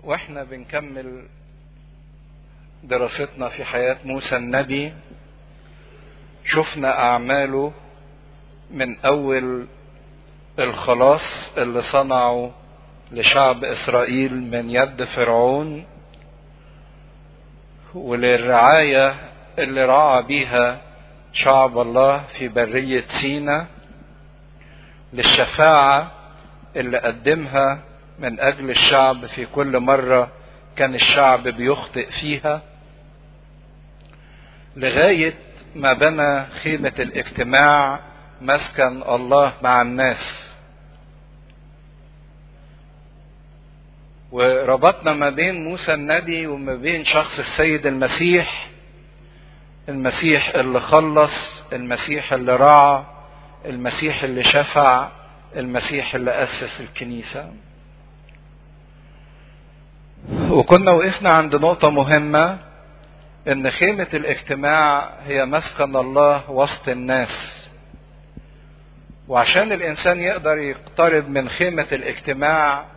واحنا بنكمل دراستنا في حياة موسى النبي شفنا أعماله من أول الخلاص اللي صنعه لشعب إسرائيل من يد فرعون وللرعاية اللي رعى بيها شعب الله في برية سينا للشفاعة اللي قدمها من أجل الشعب في كل مرة كان الشعب بيخطئ فيها لغاية ما بنى خيمة الاجتماع مسكن الله مع الناس وربطنا ما بين موسى النبي وما بين شخص السيد المسيح المسيح اللي خلص المسيح اللي رعى المسيح اللي شفع المسيح اللي أسس الكنيسة وكنا وقفنا عند نقطة مهمة إن خيمة الاجتماع هي مسكن الله وسط الناس وعشان الإنسان يقدر يقترب من خيمة الاجتماع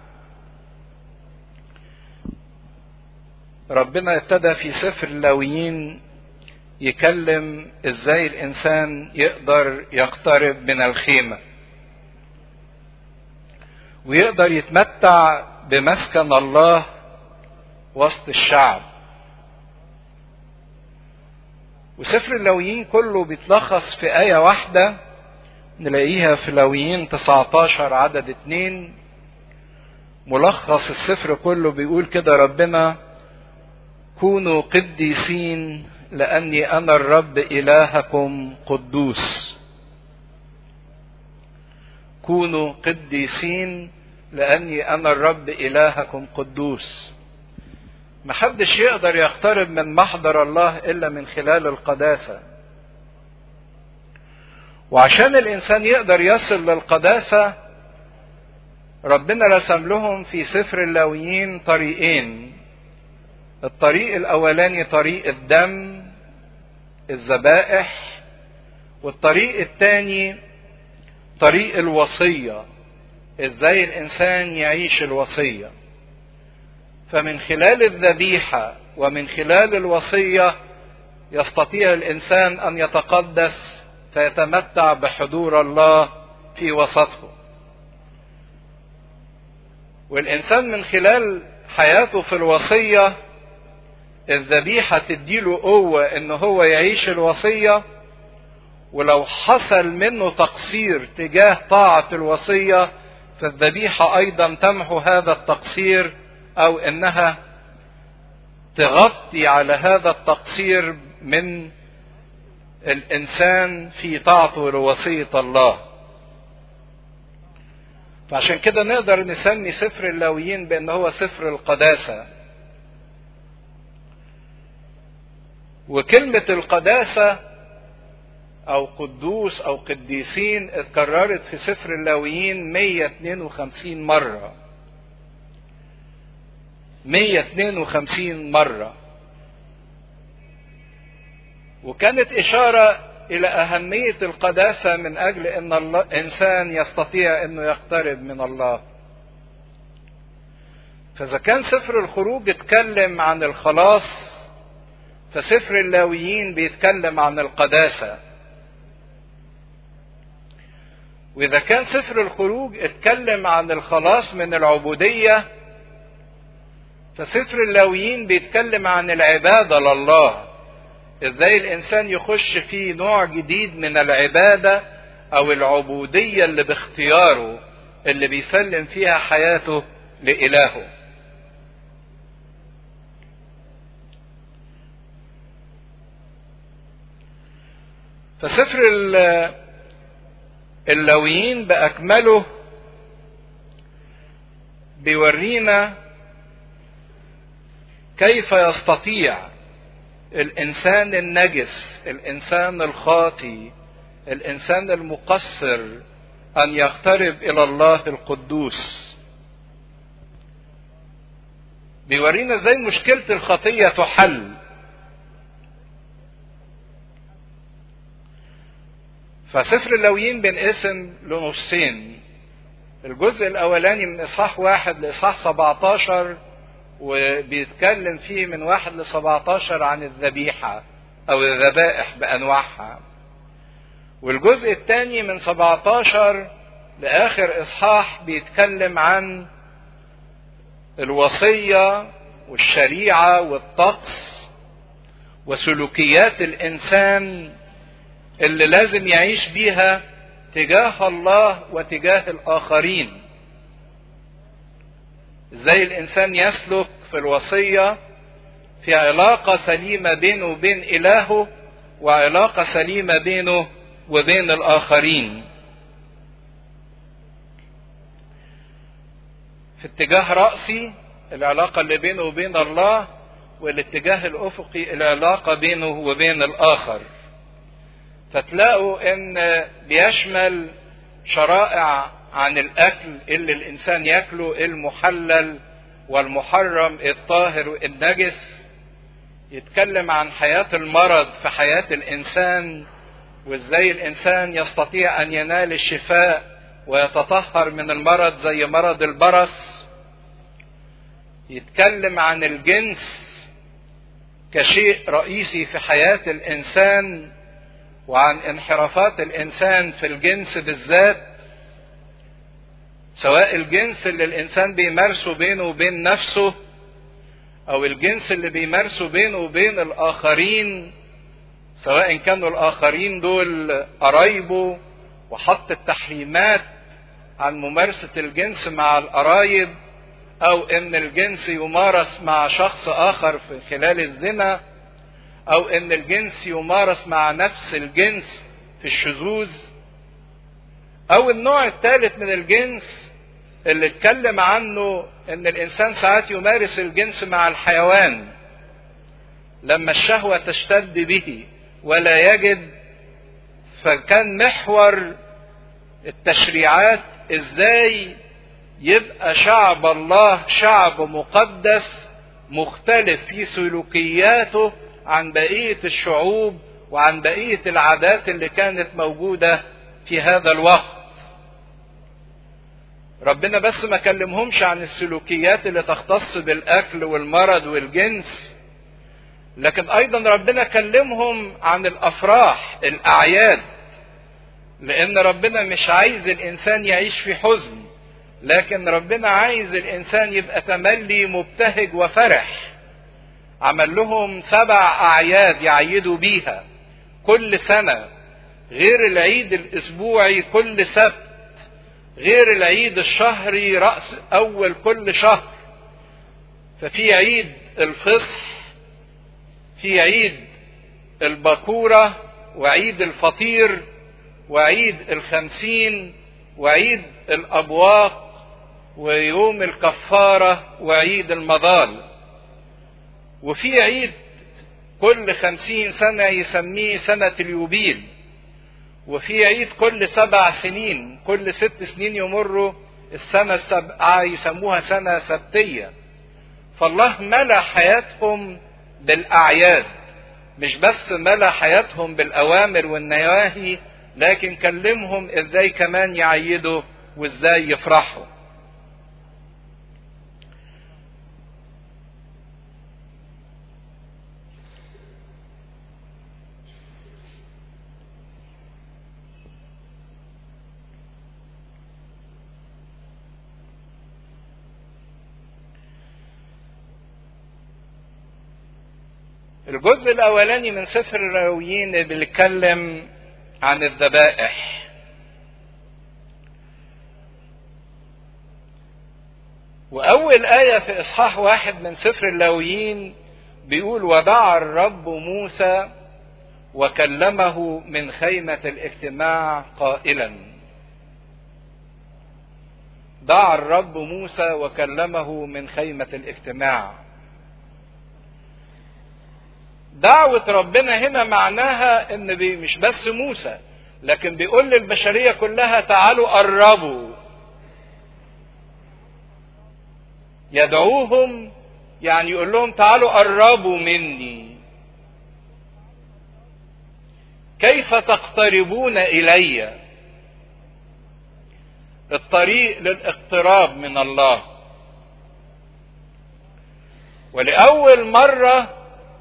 ربنا ابتدى في سفر اللاويين يكلم ازاي الانسان يقدر يقترب من الخيمه ويقدر يتمتع بمسكن الله وسط الشعب وسفر اللاويين كله بيتلخص في آية واحدة نلاقيها في لاويين 19 عدد اتنين ملخص السفر كله بيقول كده ربنا كونوا قديسين لاني انا الرب الهكم قدوس كونوا قديسين لاني انا الرب الهكم قدوس محدش يقدر يقترب من محضر الله الا من خلال القداسه وعشان الانسان يقدر يصل للقداسه ربنا رسم لهم في سفر اللاويين طريقين الطريق الاولاني طريق الدم الذبائح والطريق الثاني طريق الوصيه ازاي الانسان يعيش الوصيه فمن خلال الذبيحه ومن خلال الوصيه يستطيع الانسان ان يتقدس فيتمتع بحضور الله في وسطه والانسان من خلال حياته في الوصيه الذبيحة تديله قوة ان هو يعيش الوصية ولو حصل منه تقصير تجاه طاعة الوصية فالذبيحة ايضا تمحو هذا التقصير او انها تغطي على هذا التقصير من الانسان في طاعته لوصية الله فعشان كده نقدر نسمي سفر اللاويين بان هو سفر القداسه وكلمة القداسة أو قدوس أو قديسين اتكررت في سفر اللاويين 152 مرة 152 مرة وكانت إشارة إلى أهمية القداسة من أجل أن الإنسان يستطيع أنه يقترب من الله فإذا كان سفر الخروج اتكلم عن الخلاص فسفر اللاويين بيتكلم عن القداسة وإذا كان سفر الخروج اتكلم عن الخلاص من العبودية فسفر اللاويين بيتكلم عن العبادة لله ازاي الانسان يخش في نوع جديد من العبادة او العبودية اللي باختياره اللي بيسلم فيها حياته لإلهه فسفر اللاويين بأكمله بيورينا كيف يستطيع الإنسان النجس الإنسان الخاطي الإنسان المقصر أن يقترب إلى الله القدوس بيورينا ازاي مشكلة الخطية تحل فسفر اللويين بينقسم لنصين الجزء الاولاني من اصحاح واحد لاصحاح 17 وبيتكلم فيه من واحد لسبعتاشر عن الذبيحة أو الذبائح بأنواعها والجزء الثاني من 17 لآخر إصحاح بيتكلم عن الوصية والشريعة والطقس وسلوكيات الإنسان اللي لازم يعيش بيها تجاه الله وتجاه الآخرين ازاي الإنسان يسلك في الوصية في علاقة سليمة بينه وبين إلهه وعلاقة سليمة بينه وبين الآخرين في اتجاه رأسي العلاقة اللي بينه وبين الله والاتجاه الأفقي العلاقة بينه وبين الآخر فتلاقوا ان بيشمل شرائع عن الاكل اللي الانسان ياكله المحلل والمحرم الطاهر والنجس يتكلم عن حياة المرض في حياة الانسان وازاي الانسان يستطيع ان ينال الشفاء ويتطهر من المرض زي مرض البرص يتكلم عن الجنس كشيء رئيسي في حياة الانسان وعن انحرافات الانسان في الجنس بالذات سواء الجنس اللي الانسان بيمارسه بينه وبين نفسه او الجنس اللي بيمارسه بينه وبين الاخرين سواء كانوا الاخرين دول قرايبه وحط التحريمات عن ممارسة الجنس مع القرايب او ان الجنس يمارس مع شخص اخر في خلال الزنا او ان الجنس يمارس مع نفس الجنس في الشذوذ او النوع الثالث من الجنس اللي اتكلم عنه ان الانسان ساعات يمارس الجنس مع الحيوان لما الشهوة تشتد به ولا يجد فكان محور التشريعات ازاي يبقى شعب الله شعب مقدس مختلف في سلوكياته عن بقية الشعوب وعن بقية العادات اللي كانت موجودة في هذا الوقت ربنا بس ما كلمهمش عن السلوكيات اللي تختص بالاكل والمرض والجنس لكن ايضا ربنا كلمهم عن الافراح الاعياد لان ربنا مش عايز الانسان يعيش في حزن لكن ربنا عايز الانسان يبقى تملي مبتهج وفرح عمل لهم سبع اعياد يعيدوا بيها كل سنه غير العيد الاسبوعي كل سبت غير العيد الشهري راس اول كل شهر ففي عيد الفصح في عيد البكوره وعيد الفطير وعيد الخمسين وعيد الابواق ويوم الكفاره وعيد المضال وفي عيد كل خمسين سنة يسميه سنة اليوبيل وفي عيد كل سبع سنين كل ست سنين يمروا السنة السبعة يسموها سنة سبتية فالله ملا حياتهم بالأعياد مش بس ملا حياتهم بالأوامر والنواهي لكن كلمهم ازاي كمان يعيدوا وازاي يفرحوا الجزء الاولاني من سفر اللاويين اللي بيتكلم عن الذبائح واول ايه في اصحاح واحد من سفر اللاويين بيقول ودعا الرب موسى وكلمه من خيمه الاجتماع قائلا دعا الرب موسى وكلمه من خيمه الاجتماع دعوة ربنا هنا معناها ان بي مش بس موسى لكن بيقول للبشرية كلها تعالوا قربوا يدعوهم يعني يقول لهم تعالوا قربوا مني كيف تقتربون الي الطريق للاقتراب من الله ولأول مرة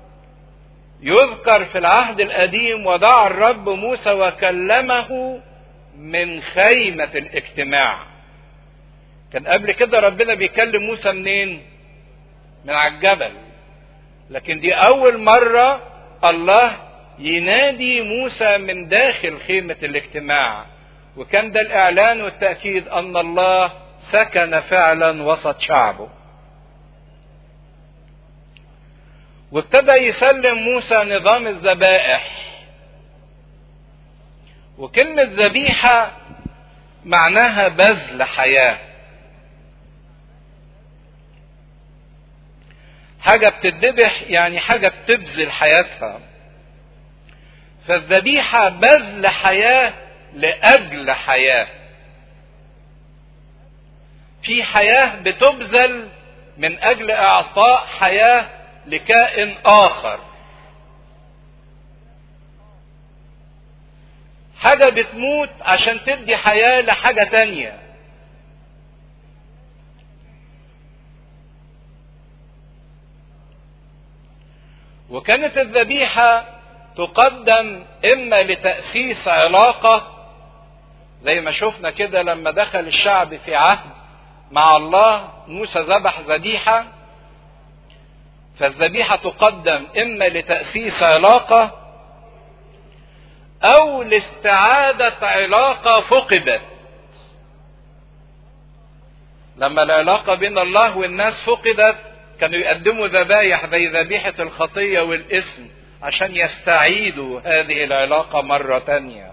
يذكر في العهد القديم ودعا الرب موسى وكلمه من خيمة الاجتماع كان قبل كده ربنا بيكلم موسى منين من على الجبل لكن دي أول مرة الله ينادي موسى من داخل خيمة الاجتماع وكان ده الإعلان والتأكيد أن الله سكن فعلا وسط شعبه وابتدى يسلم موسى نظام الذبائح وكلمة ذبيحة معناها بذل حياة حاجة بتذبح يعني حاجة بتبذل حياتها فالذبيحة بذل حياة لأجل حياة في حياة بتبذل من أجل إعطاء حياة لكائن آخر حاجة بتموت عشان تدي حياة لحاجة تانية وكانت الذبيحة تقدم إما لتأسيس علاقة زي ما شفنا كده لما دخل الشعب في عهد مع الله موسى ذبح ذبيحة فالذبيحة تقدم إما لتأسيس علاقة أو لاستعادة علاقة فقدت لما العلاقة بين الله والناس فقدت كانوا يقدموا ذبايح زي ذبيحة الخطية والإثم عشان يستعيدوا هذه العلاقة مرة تانية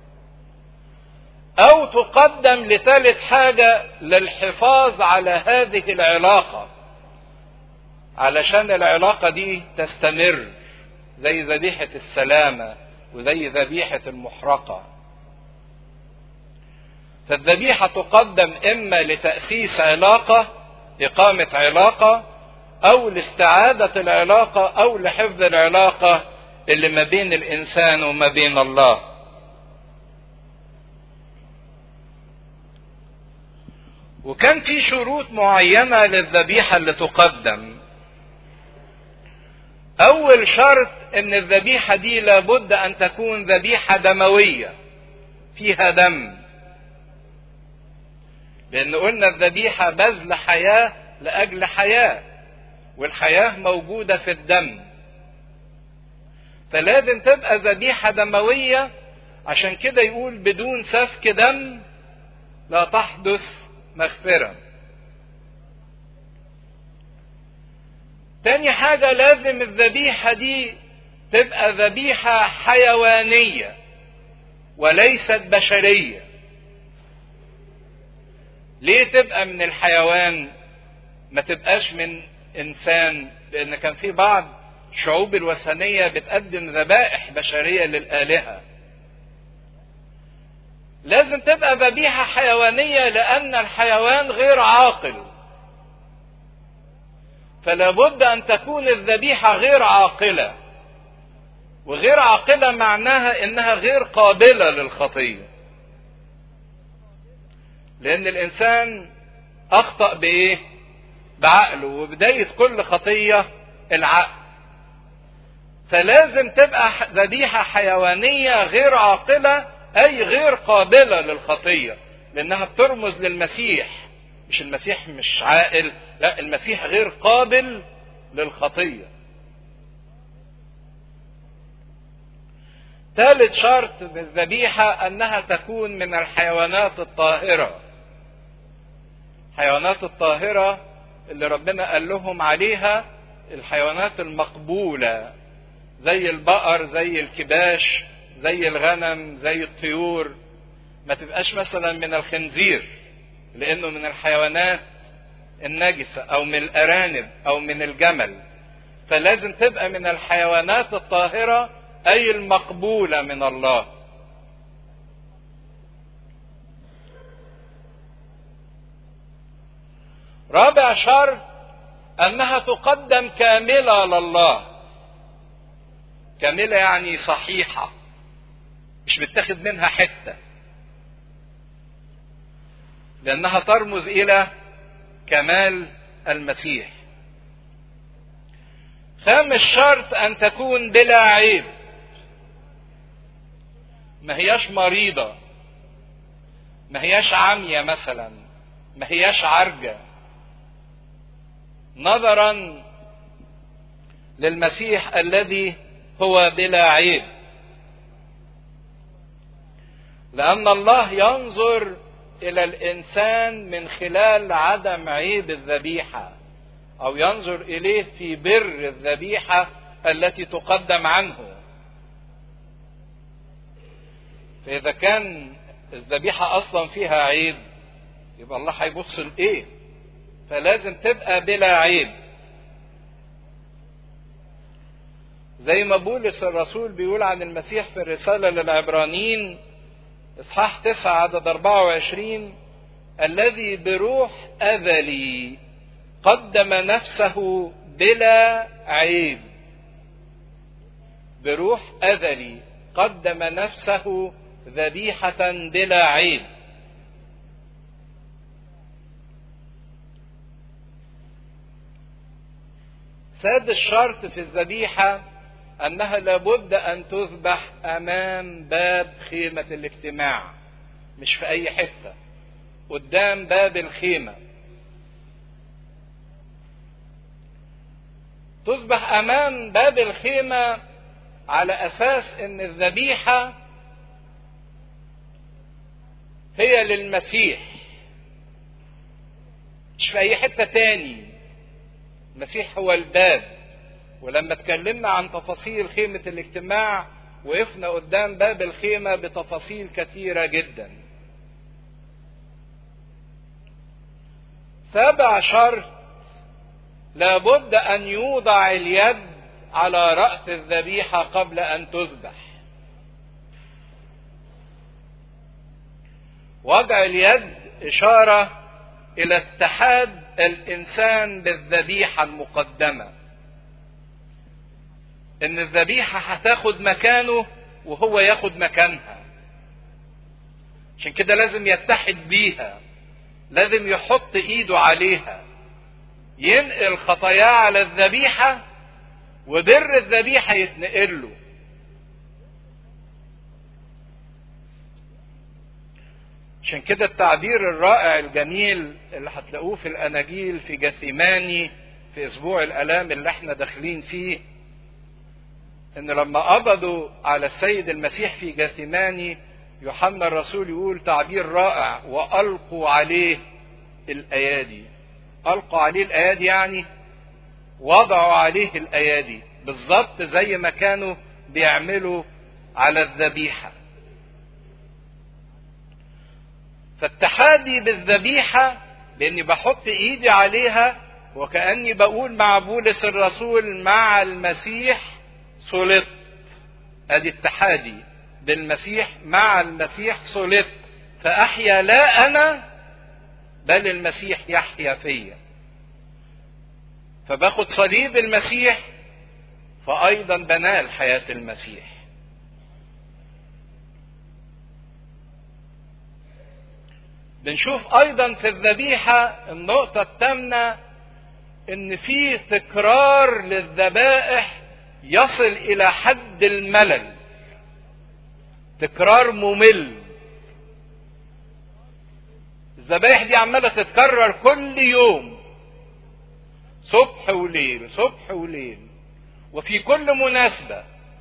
أو تقدم لثالث حاجة للحفاظ على هذه العلاقة علشان العلاقة دي تستمر زي ذبيحة السلامة وزي ذبيحة المحرقة فالذبيحة تقدم إما لتأسيس علاقة إقامة علاقة أو لاستعادة العلاقة أو لحفظ العلاقة اللي ما بين الإنسان وما بين الله. وكان في شروط معينة للذبيحة اللي تقدم. أول شرط إن الذبيحة دي لابد أن تكون ذبيحة دموية فيها دم. لأن قلنا الذبيحة بذل حياة لأجل حياة. والحياة موجودة في الدم فلازم تبقى ذبيحة دموية عشان كده يقول بدون سفك دم لا تحدث مغفرة تاني حاجة لازم الذبيحة دي تبقى ذبيحة حيوانية وليست بشرية ليه تبقى من الحيوان ما تبقاش من انسان لان كان في بعض شعوب الوثنيه بتقدم ذبائح بشريه للالهه لازم تبقى ذبيحه حيوانيه لان الحيوان غير عاقل فلا بد ان تكون الذبيحه غير عاقله وغير عاقله معناها انها غير قابله للخطيه لان الانسان اخطا بايه بعقله وبداية كل خطية العقل فلازم تبقى ذبيحة حيوانية غير عاقلة أي غير قابلة للخطية لأنها بترمز للمسيح مش المسيح مش عاقل لا المسيح غير قابل للخطية ثالث شرط بالذبيحة أنها تكون من الحيوانات الطاهرة الحيوانات الطاهرة اللي ربنا قال لهم عليها الحيوانات المقبولة زي البقر زي الكباش زي الغنم زي الطيور ما تبقاش مثلا من الخنزير لانه من الحيوانات النجسة او من الارانب او من الجمل فلازم تبقى من الحيوانات الطاهرة اي المقبولة من الله رابع شرط انها تقدم كامله لله كامله يعني صحيحه مش بتاخد منها حته لانها ترمز الى كمال المسيح خامس شرط ان تكون بلا عيب ما هياش مريضة ما هياش عمية مثلا ما هياش عرجة نظرا للمسيح الذي هو بلا عيب لأن الله ينظر إلى الإنسان من خلال عدم عيب الذبيحة أو ينظر إليه في بر الذبيحة التي تقدم عنه فإذا كان الذبيحة أصلا فيها عيب يبقى الله هيبص لإيه؟ فلازم تبقى بلا عيب. زي ما بولس الرسول بيقول عن المسيح في الرسالة للعبرانيين إصحاح 9 عدد 24 الذي بروح أذلي قدم نفسه بلا عيب. بروح أذلي قدم نفسه ذبيحة بلا عيب. سادس شرط في الذبيحة أنها لابد أن تذبح أمام باب خيمة الاجتماع مش في أي حتة قدام باب الخيمة تذبح أمام باب الخيمة على أساس أن الذبيحة هي للمسيح مش في أي حتة تاني المسيح هو الباب ولما اتكلمنا عن تفاصيل خيمة الاجتماع وقفنا قدام باب الخيمة بتفاصيل كثيرة جدا سابع شرط لابد أن يوضع اليد على رأس الذبيحة قبل أن تذبح وضع اليد إشارة إلى اتحاد الإنسان بالذبيحة المقدمة إن الذبيحة هتاخد مكانه وهو ياخد مكانها عشان كده لازم يتحد بيها لازم يحط إيده عليها ينقل خطاياه على الذبيحة وبر الذبيحة يتنقل له عشان كده التعبير الرائع الجميل اللي هتلاقوه في الاناجيل في جثيماني في اسبوع الالام اللي احنا داخلين فيه ان لما قبضوا على السيد المسيح في جثيماني يوحنا الرسول يقول تعبير رائع والقوا عليه الايادي القوا عليه الايادي يعني وضعوا عليه الايادي بالظبط زي ما كانوا بيعملوا على الذبيحه فاتحادي بالذبيحة لاني بحط ايدي عليها وكأني بقول مع بولس الرسول مع المسيح صلت ادي اتحادي بالمسيح مع المسيح صلت فاحيا لا انا بل المسيح يحيا فيا فباخد صليب المسيح فايضا بنال حياة المسيح بنشوف ايضا في الذبيحة النقطة الثامنة ان في تكرار للذبائح يصل الى حد الملل تكرار ممل الذبائح دي عمالة تتكرر كل يوم صبح وليل صبح وليل وفي كل مناسبة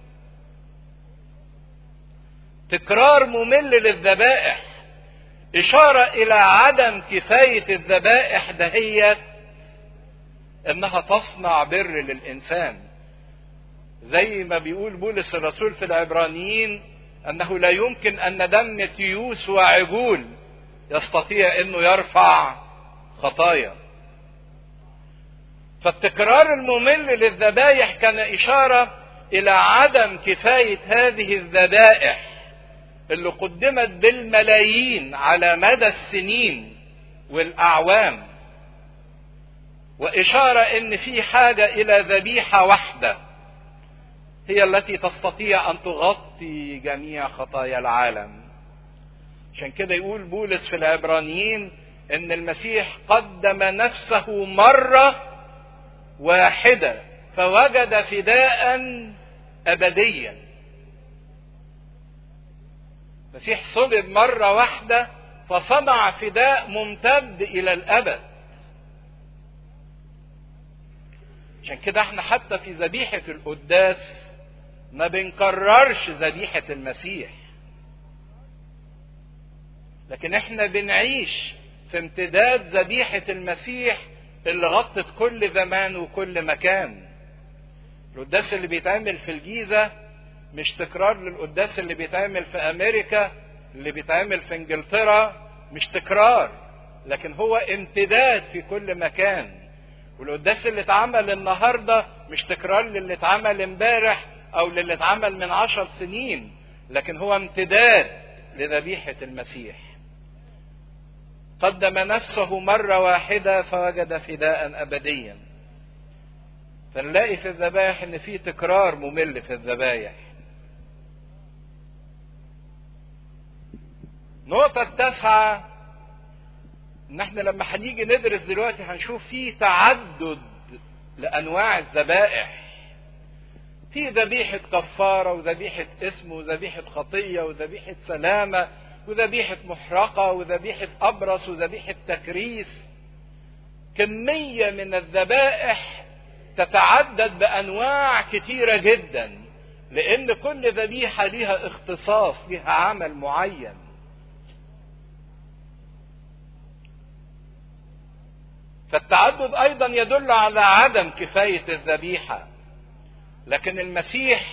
تكرار ممل للذبائح إشارة إلى عدم كفاية الذبائح دهيت إنها تصنع بر للإنسان. زي ما بيقول بولس الرسول في العبرانيين أنه لا يمكن أن دم تيوس وعجول يستطيع أنه يرفع خطايا. فالتكرار الممل للذبائح كان إشارة إلى عدم كفاية هذه الذبائح اللي قدمت بالملايين على مدى السنين والاعوام واشاره ان في حاجه الى ذبيحه واحده هي التي تستطيع ان تغطي جميع خطايا العالم عشان كده يقول بولس في العبرانيين ان المسيح قدم نفسه مره واحده فوجد فداء ابديا المسيح صلب مره واحده فصنع فداء ممتد الى الابد عشان كده احنا حتى في ذبيحه القداس ما بنكررش ذبيحه المسيح لكن احنا بنعيش في امتداد ذبيحه المسيح اللي غطت كل زمان وكل مكان القداس اللي بيتعمل في الجيزة مش تكرار للقداس اللي بيتعمل في أمريكا اللي بيتعمل في إنجلترا مش تكرار لكن هو امتداد في كل مكان والقداس اللي اتعمل النهاردة مش تكرار للي اتعمل امبارح أو للي اتعمل من عشر سنين لكن هو امتداد لذبيحة المسيح قدم نفسه مرة واحدة فوجد فداء أبديا فنلاقي في الذبائح ان في تكرار ممل في الذبايح النقطة التاسعة ان احنا لما هنيجي ندرس دلوقتي هنشوف في تعدد لانواع الذبائح في ذبيحة كفارة وذبيحة اسم وذبيحة خطية وذبيحة سلامة وذبيحة محرقة وذبيحة أبرص وذبيحة تكريس كمية من الذبائح تتعدد بأنواع كتيرة جدا لأن كل ذبيحة لها اختصاص لها عمل معين فالتعدد أيضا يدل على عدم كفاية الذبيحة لكن المسيح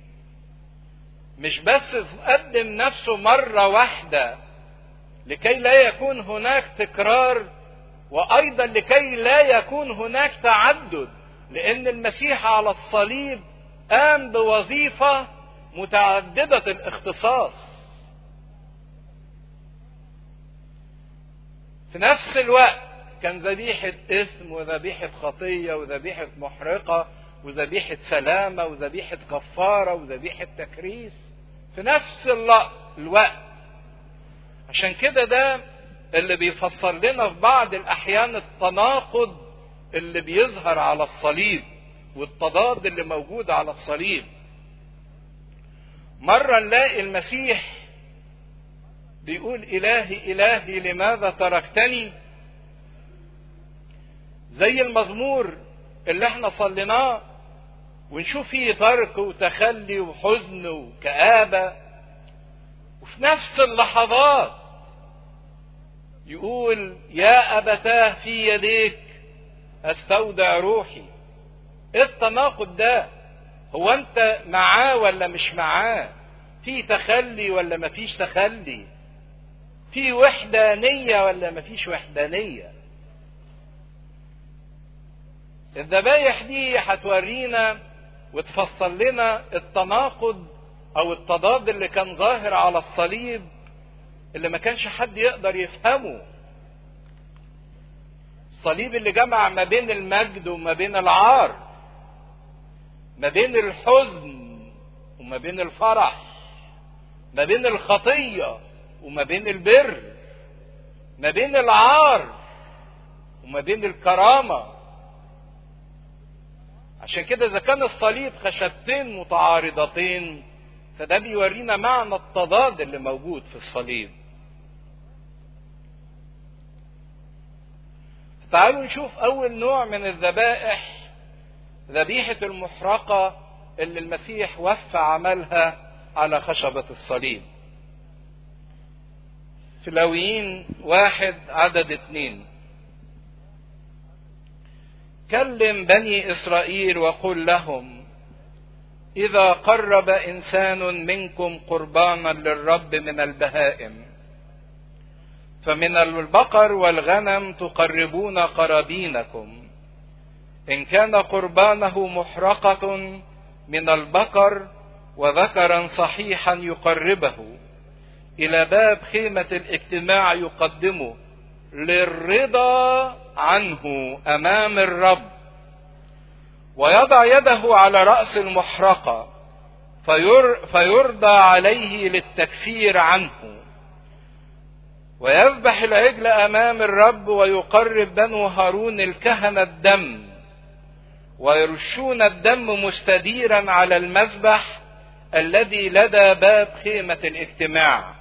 مش بس قدم نفسه مرة واحدة لكي لا يكون هناك تكرار وأيضا لكي لا يكون هناك تعدد لأن المسيح على الصليب قام بوظيفة متعددة الاختصاص في نفس الوقت كان ذبيحة إثم وذبيحة خطية وذبيحة محرقة وذبيحة سلامة وذبيحة كفارة وذبيحة تكريس في نفس الوقت عشان كده ده اللي بيفسر لنا في بعض الأحيان التناقض اللي بيظهر على الصليب والتضاد اللي موجود على الصليب مرة نلاقي المسيح بيقول إلهي إلهي لماذا تركتني زي المزمور اللي احنا صليناه ونشوف فيه ترك وتخلي وحزن وكآبة وفي نفس اللحظات يقول يا أبتاه في يديك استودع روحي ايه التناقض ده هو انت معاه ولا مش معاه في تخلي ولا مفيش تخلي في وحدانية ولا مفيش وحدانية الذبايح دي هتورينا وتفصل لنا التناقض او التضاد اللي كان ظاهر على الصليب اللي ما كانش حد يقدر يفهمه الصليب اللي جمع ما بين المجد وما بين العار ما بين الحزن وما بين الفرح ما بين الخطية وما بين البر ما بين العار وما بين الكرامة عشان كده إذا كان الصليب خشبتين متعارضتين فده بيورينا معنى التضاد اللي موجود في الصليب تعالوا نشوف أول نوع من الذبائح ذبيحة المحرقة اللي المسيح وفى عملها على خشبة الصليب في لاويين واحد عدد اتنين كلم بني إسرائيل وقل لهم إذا قرب إنسان منكم قربانا للرب من البهائم فمن البقر والغنم تقربون قرابينكم إن كان قربانه محرقة من البقر وذكرا صحيحا يقربه إلى باب خيمة الاجتماع يقدمه للرضا عنه أمام الرب ويضع يده على رأس المحرقة فير فيرضى عليه للتكفير عنه ويذبح العجل امام الرب ويقرب بنو هارون الكهنه الدم ويرشون الدم مستديرا على المذبح الذي لدى باب خيمة الاجتماع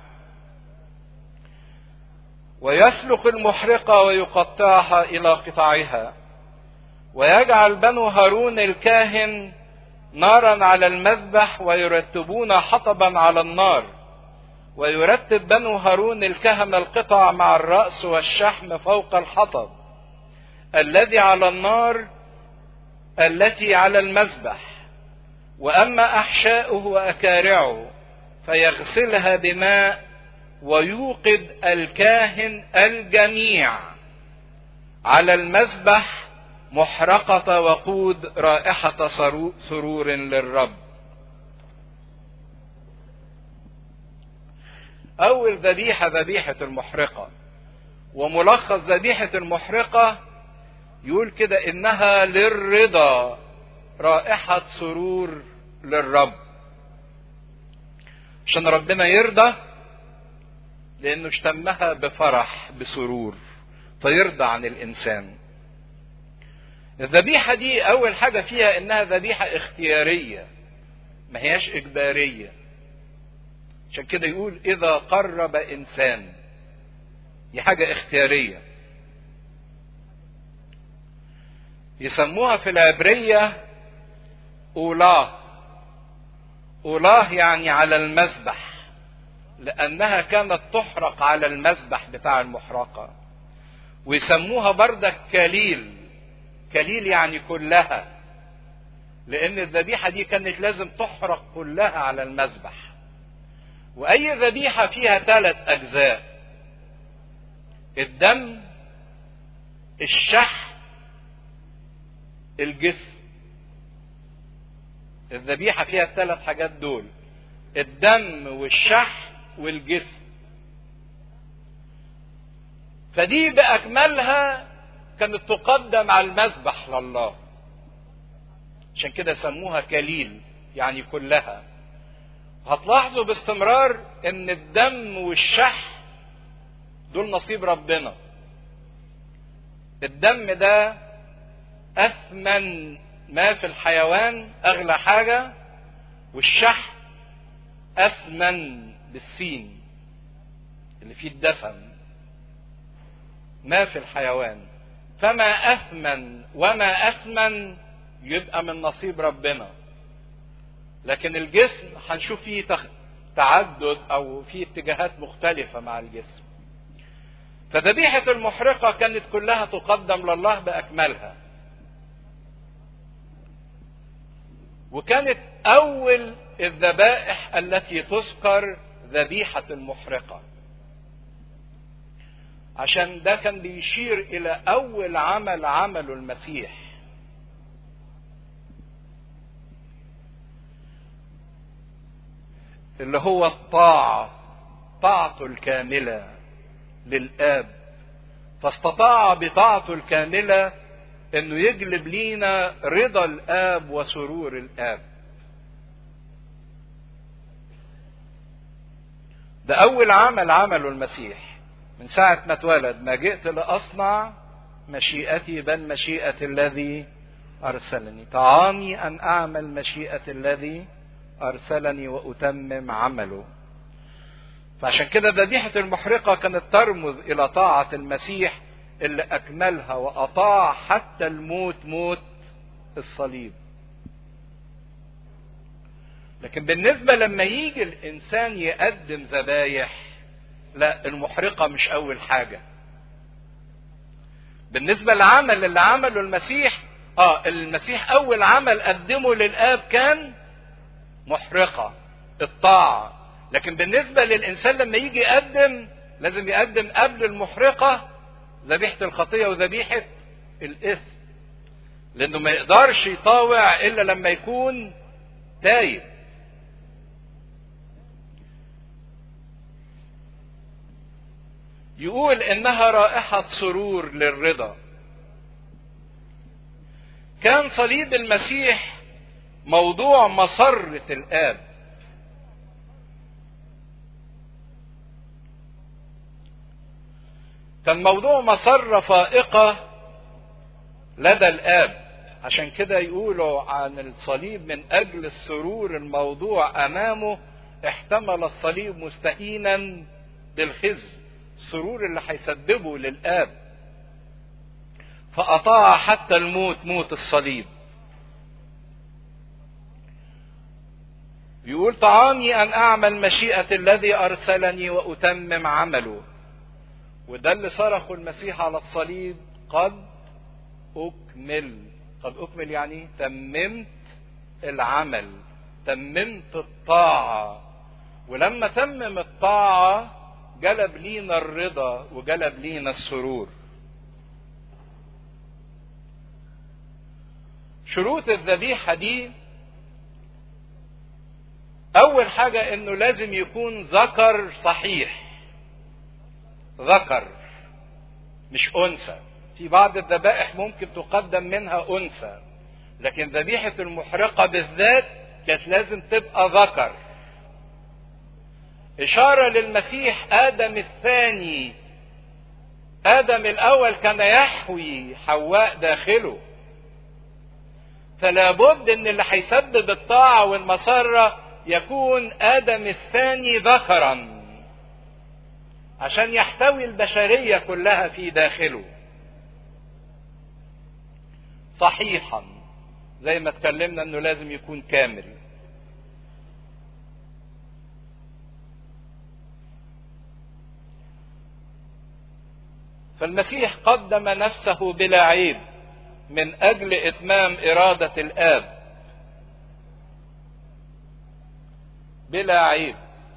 ويسلق المحرقة ويقطعها إلى قطعها ويجعل بنو هارون الكاهن نارا على المذبح ويرتبون حطبا على النار ويرتب بنو هارون الكهنة القطع مع الرأس والشحم فوق الحطب الذي على النار التي على المذبح واما احشاؤه واكارعه فيغسلها بماء ويوقد الكاهن الجميع على المذبح محرقة وقود رائحة سرور للرب. أول ذبيحة ذبيحة المحرقة. وملخص ذبيحة المحرقة يقول كده إنها للرضا رائحة سرور للرب. عشان ربنا يرضى لأنه اشتمها بفرح بسرور فيرضى عن الإنسان. الذبيحة دي أول حاجة فيها إنها ذبيحة اختيارية ما هياش إجبارية عشان كده يقول إذا قرب إنسان دي حاجة اختيارية يسموها في العبرية أولاه أولاه يعني على المذبح لأنها كانت تحرق على المذبح بتاع المحرقة ويسموها بردك كليل كليل يعني كلها لان الذبيحه دي كانت لازم تحرق كلها على المذبح واي ذبيحه فيها ثلاث اجزاء الدم الشح الجسم الذبيحه فيها الثلاث حاجات دول الدم والشح والجسم فدي باكملها كانت تقدم على المذبح لله عشان كده سموها كليل يعني كلها هتلاحظوا باستمرار ان الدم والشح دول نصيب ربنا الدم ده اثمن ما في الحيوان اغلى حاجه والشح اثمن بالسين اللي فيه الدسم ما في الحيوان فما أثمن وما أثمن يبقى من نصيب ربنا لكن الجسم هنشوف فيه تعدد أو فيه اتجاهات مختلفة مع الجسم فذبيحة المحرقة كانت كلها تقدم لله بأكملها وكانت أول الذبائح التي تذكر ذبيحة المحرقة عشان ده كان بيشير الى اول عمل عمله المسيح اللي هو الطاعة طاعته الكاملة للآب فاستطاع بطاعته الكاملة انه يجلب لينا رضا الآب وسرور الآب ده أول عمل عمله المسيح من ساعة ما اتولد ما جئت لأصنع مشيئتي بل مشيئة الذي أرسلني طعامي أن أعمل مشيئة الذي أرسلني وأتمم عمله فعشان كده ذبيحة المحرقة كانت ترمز إلى طاعة المسيح اللي أكملها وأطاع حتى الموت موت الصليب لكن بالنسبة لما يجي الإنسان يقدم ذبايح لا المحرقة مش أول حاجة بالنسبة للعمل اللي عمله المسيح اه المسيح أول عمل قدمه للآب كان محرقة الطاعة لكن بالنسبة للإنسان لما يجي يقدم لازم يقدم قبل المحرقة ذبيحة الخطية وذبيحة الإثم لأنه ما يقدرش يطاوع إلا لما يكون تايب يقول انها رائحة سرور للرضا كان صليب المسيح موضوع مسرة الآب كان موضوع مسرة فائقة لدى الآب عشان كده يقولوا عن الصليب من اجل السرور الموضوع امامه احتمل الصليب مستهينا بالخزي السرور اللي هيسببه للاب فاطاع حتى الموت موت الصليب يقول طعامي ان اعمل مشيئه الذي ارسلني واتمم عمله وده اللي صرخه المسيح على الصليب قد اكمل قد اكمل يعني تممت العمل تممت الطاعه ولما تمم الطاعه جلب لينا الرضا وجلب لينا السرور شروط الذبيحه دي اول حاجه انه لازم يكون ذكر صحيح ذكر مش انثى في بعض الذبائح ممكن تقدم منها انثى لكن ذبيحه المحرقه بالذات كانت لازم تبقى ذكر اشاره للمسيح ادم الثاني ادم الاول كان يحوي حواء داخله فلا بد ان اللي هيسبب الطاعه والمسره يكون ادم الثاني ذكرا عشان يحتوي البشريه كلها في داخله صحيحا زي ما اتكلمنا انه لازم يكون كامل فالمسيح قدم نفسه بلا عيب من اجل اتمام اراده الاب بلا عيب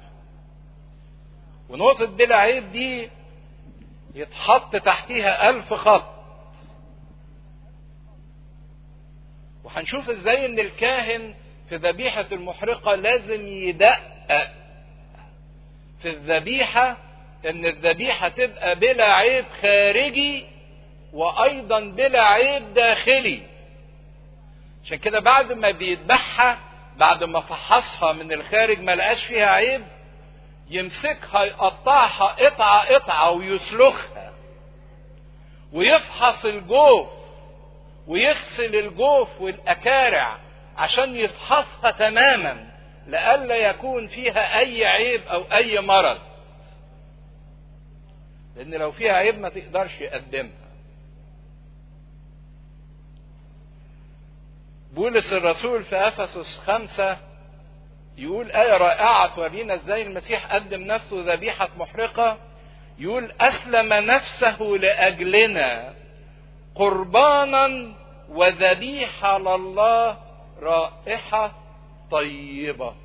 ونقطة بلا عيب دي يتحط تحتيها ألف خط وهنشوف ازاي ان الكاهن في ذبيحة المحرقة لازم يدقق في الذبيحة ان الذبيحة تبقى بلا عيب خارجي وايضا بلا عيب داخلي عشان كده بعد ما بيذبحها بعد ما فحصها من الخارج ما لقاش فيها عيب يمسكها يقطعها قطعة قطعة ويسلخها ويفحص الجوف ويغسل الجوف والأكارع عشان يفحصها تماما لئلا يكون فيها أي عيب أو أي مرض لأن لو فيها عيب ما تقدرش يقدمها بولس الرسول في افسس خمسة يقول آية رائعة تورينا ازاي المسيح قدم نفسه ذبيحة محرقة يقول أسلم نفسه لأجلنا قربانا وذبيحة لله رائحة طيبة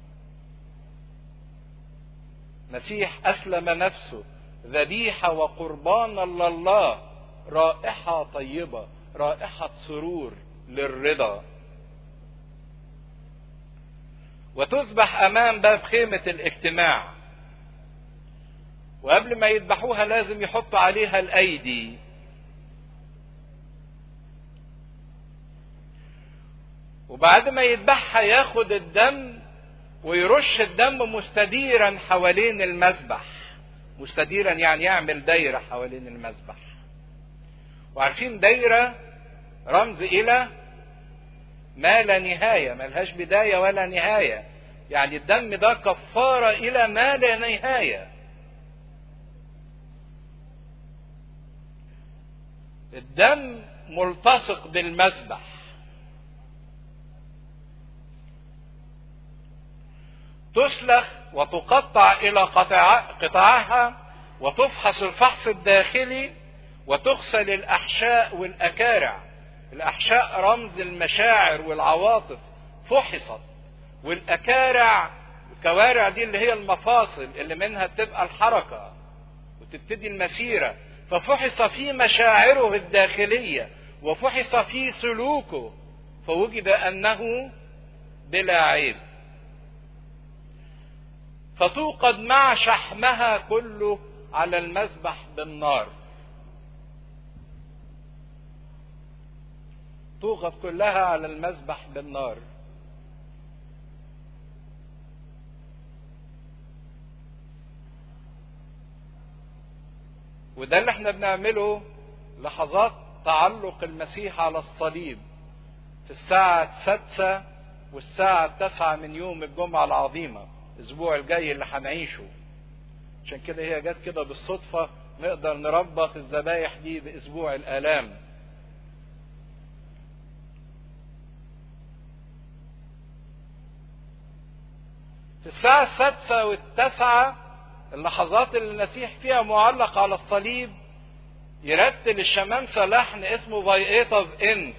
مسيح أسلم نفسه ذبيحة وقربانا لله رائحة طيبة رائحة سرور للرضا وتذبح امام باب خيمه الاجتماع وقبل ما يذبحوها لازم يحطوا عليها الايدي وبعد ما يذبحها ياخد الدم ويرش الدم مستديرا حوالين المذبح مستديرا يعني يعمل دايره حوالين المذبح وعارفين دايره رمز الى ما لا نهاية ملهاش بداية ولا نهاية يعني الدم ده كفارة إلى ما لا نهاية الدم ملتصق بالمذبح تسلخ وتقطع إلى قطع قطعها وتفحص الفحص الداخلي وتغسل الأحشاء والأكارع الأحشاء رمز المشاعر والعواطف فحصت والأكارع الكوارع دي اللي هي المفاصل اللي منها بتبقى الحركة وتبتدي المسيرة ففحص في مشاعره الداخلية وفحص في سلوكه فوجد أنه بلا عيب فتوقد مع شحمها كله على المذبح بالنار توقد كلها على المذبح بالنار وده اللي احنا بنعمله لحظات تعلق المسيح على الصليب في الساعة السادسة والساعة التاسعة من يوم الجمعة العظيمة الأسبوع الجاي اللي هنعيشه عشان كده هي جت كده بالصدفة نقدر نربط الذبايح دي بأسبوع الآلام في الساعة السادسة والتاسعة اللحظات اللي المسيح فيها معلق على الصليب يرتل الشمامسة لحن اسمه فايئيت اوف انف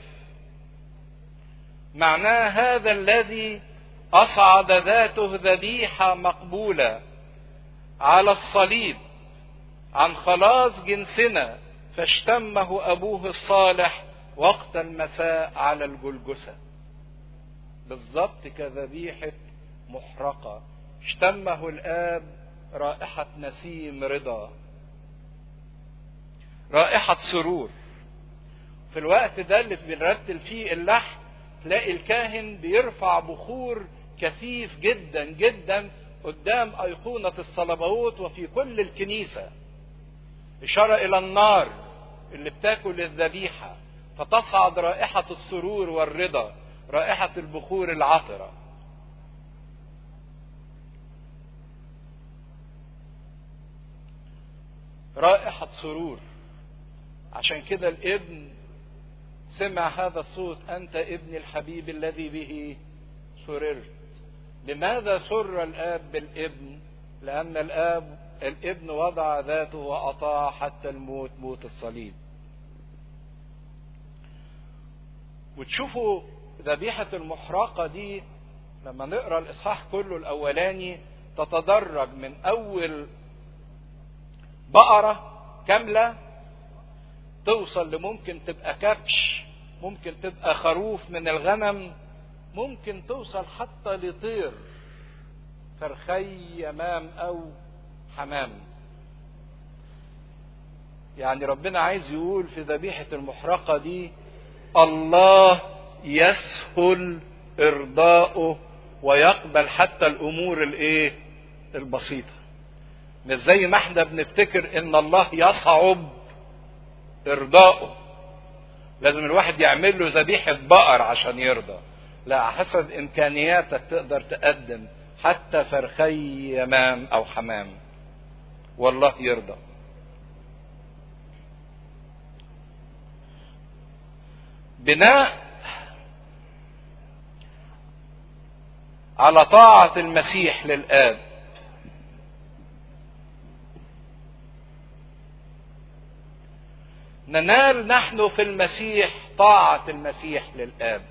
معناه هذا الذي أصعد ذاته ذبيحة مقبولة على الصليب عن خلاص جنسنا فاشتمه أبوه الصالح وقت المساء على الجلجسة بالضبط كذبيحة محرقة اشتمه الآب رائحة نسيم رضا رائحة سرور في الوقت ده اللي بنرتل فيه اللحن تلاقي الكاهن بيرفع بخور كثيف جدا جدا قدام أيقونة الصلبوت وفي كل الكنيسة إشارة إلى النار اللي بتاكل الذبيحة فتصعد رائحة السرور والرضا رائحة البخور العطرة رائحة سرور عشان كده الابن سمع هذا الصوت أنت ابن الحبيب الذي به سررت لماذا سر الآب بالابن لأن الآب الابن وضع ذاته وأطاع حتى الموت موت الصليب وتشوفوا ذبيحة المحرقة دي لما نقرا الإصحاح كله الأولاني تتدرج من أول بقرة كاملة توصل لممكن تبقى كبش ممكن تبقى خروف من الغنم ممكن توصل حتى لطير فرخي يمام او حمام يعني ربنا عايز يقول في ذبيحة المحرقة دي الله يسهل ارضاؤه ويقبل حتى الامور الايه البسيطة مش زي ما احنا بنفتكر ان الله يصعب ارضاؤه لازم الواحد يعمل له ذبيحة بقر عشان يرضى لا حسب امكانياتك تقدر تقدم حتى فرخي يمام او حمام والله يرضى بناء على طاعة المسيح للآب ننال نحن في المسيح طاعة المسيح للآب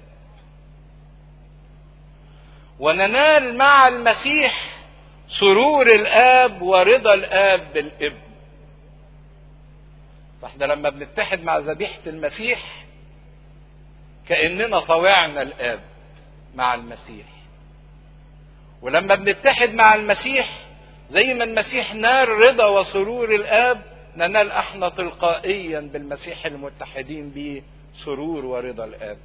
وننال مع المسيح سرور الآب ورضا الآب بالابن فاحنا لما بنتحد مع ذبيحة المسيح كأننا طوعنا الآب مع المسيح ولما بنتحد مع المسيح زي ما المسيح نال رضا وسرور الآب ننال احنا تلقائيا بالمسيح المتحدين به سرور ورضا الآب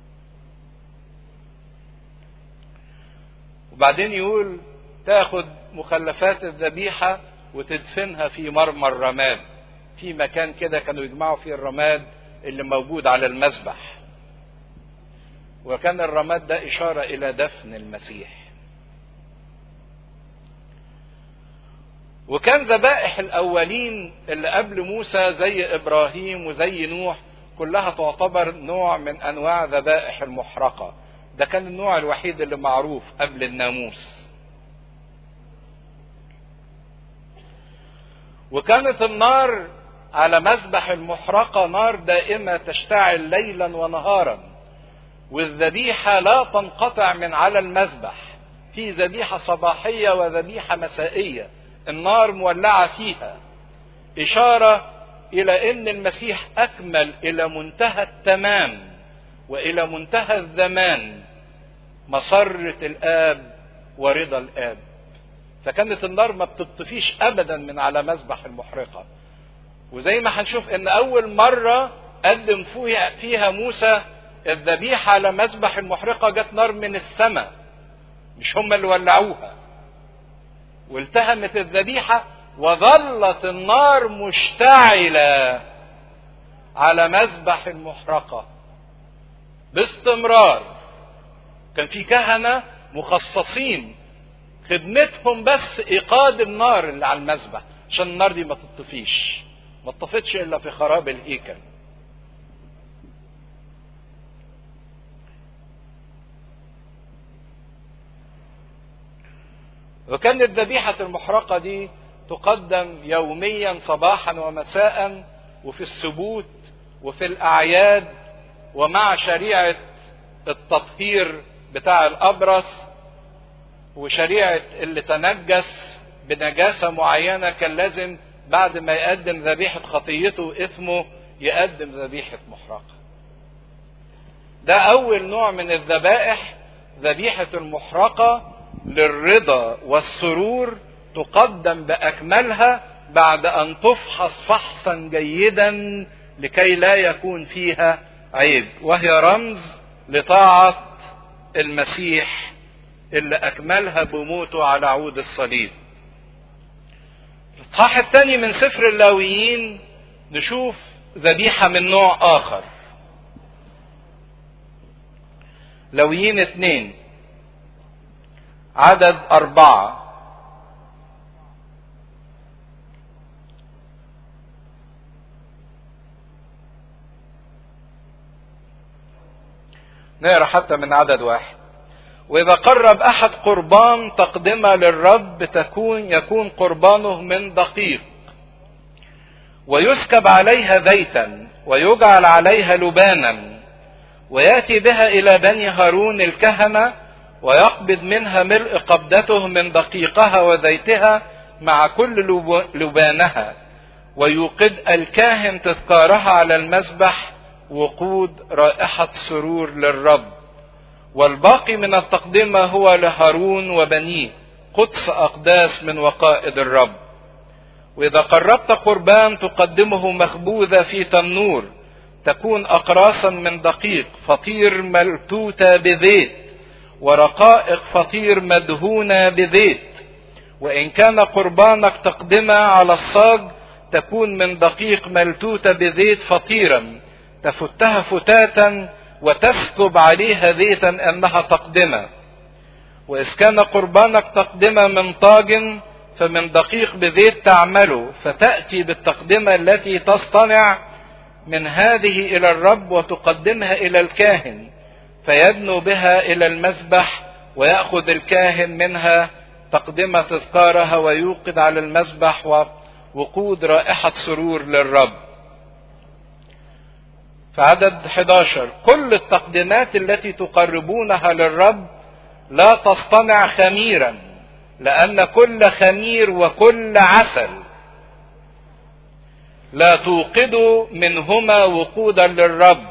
وبعدين يقول تاخد مخلفات الذبيحة وتدفنها في مرمى الرماد في مكان كده كانوا يجمعوا فيه الرماد اللي موجود على المذبح وكان الرماد ده إشارة إلى دفن المسيح وكان ذبائح الأولين اللي قبل موسى زي إبراهيم وزي نوح كلها تعتبر نوع من أنواع ذبائح المحرقة ده كان النوع الوحيد اللي معروف قبل الناموس وكانت النار على مذبح المحرقة نار دائمة تشتعل ليلا ونهارا والذبيحة لا تنقطع من على المذبح في ذبيحة صباحية وذبيحة مسائية النار مولعة فيها إشارة إلى أن المسيح أكمل إلى منتهى التمام وإلى منتهى الزمان مسرة الآب ورضا الآب فكانت النار ما بتطفيش أبدا من على مذبح المحرقة وزي ما هنشوف أن أول مرة قدم فيها موسى الذبيحة على مذبح المحرقة جت نار من السماء مش هم اللي ولعوها والتهمت الذبيحة وظلت النار مشتعلة على مذبح المحرقة باستمرار كان في كهنة مخصصين خدمتهم بس ايقاد النار اللي على المذبح عشان النار دي ما تطفيش ما تطفتش الا في خراب الهيكل وكانت ذبيحة المحرقة دي تقدم يوميا صباحا ومساء وفي السبوت وفي الأعياد ومع شريعة التطهير بتاع الأبرص وشريعة اللي تنجس بنجاسة معينة كان لازم بعد ما يقدم ذبيحة خطيته وإثمه يقدم ذبيحة محرقة ده أول نوع من الذبائح ذبيحة المحرقة للرضا والسرور تقدم باكملها بعد ان تفحص فحصا جيدا لكي لا يكون فيها عيب وهي رمز لطاعه المسيح اللي اكملها بموته على عود الصليب الاصحاح الثاني من سفر اللاويين نشوف ذبيحه من نوع اخر لاويين اثنين عدد أربعة نقرا حتى من عدد واحد وإذا قرب أحد قربان تقدمة للرب تكون يكون قربانه من دقيق ويسكب عليها زيتا ويجعل عليها لبانا ويأتي بها إلى بني هارون الكهنة ويقبض منها ملء قبضته من دقيقها وزيتها مع كل لبانها ويوقد الكاهن تذكارها على المذبح وقود رائحة سرور للرب والباقي من التقدمة هو لهارون وبنيه قدس أقداس من وقائد الرب وإذا قربت قربان تقدمه مخبوذة في تنور تكون أقراصا من دقيق فطير ملتوتة بزيت ورقائق فطير مدهونة بزيت وإن كان قربانك تقدمة على الصاج تكون من دقيق ملتوتة بزيت فطيرا تفتها فتاتا وتسكب عليها زيتا أنها تقدمة وإذ كان قربانك تقدمة من طاجن فمن دقيق بزيت تعمله فتأتي بالتقدمة التي تصطنع من هذه إلى الرب وتقدمها إلى الكاهن فيدنو بها الى المذبح وياخذ الكاهن منها تقدمه تذكارها ويوقد على المذبح وقود رائحه سرور للرب فعدد 11 كل التقديمات التي تقربونها للرب لا تصطنع خميرا لان كل خمير وكل عسل لا توقدوا منهما وقودا للرب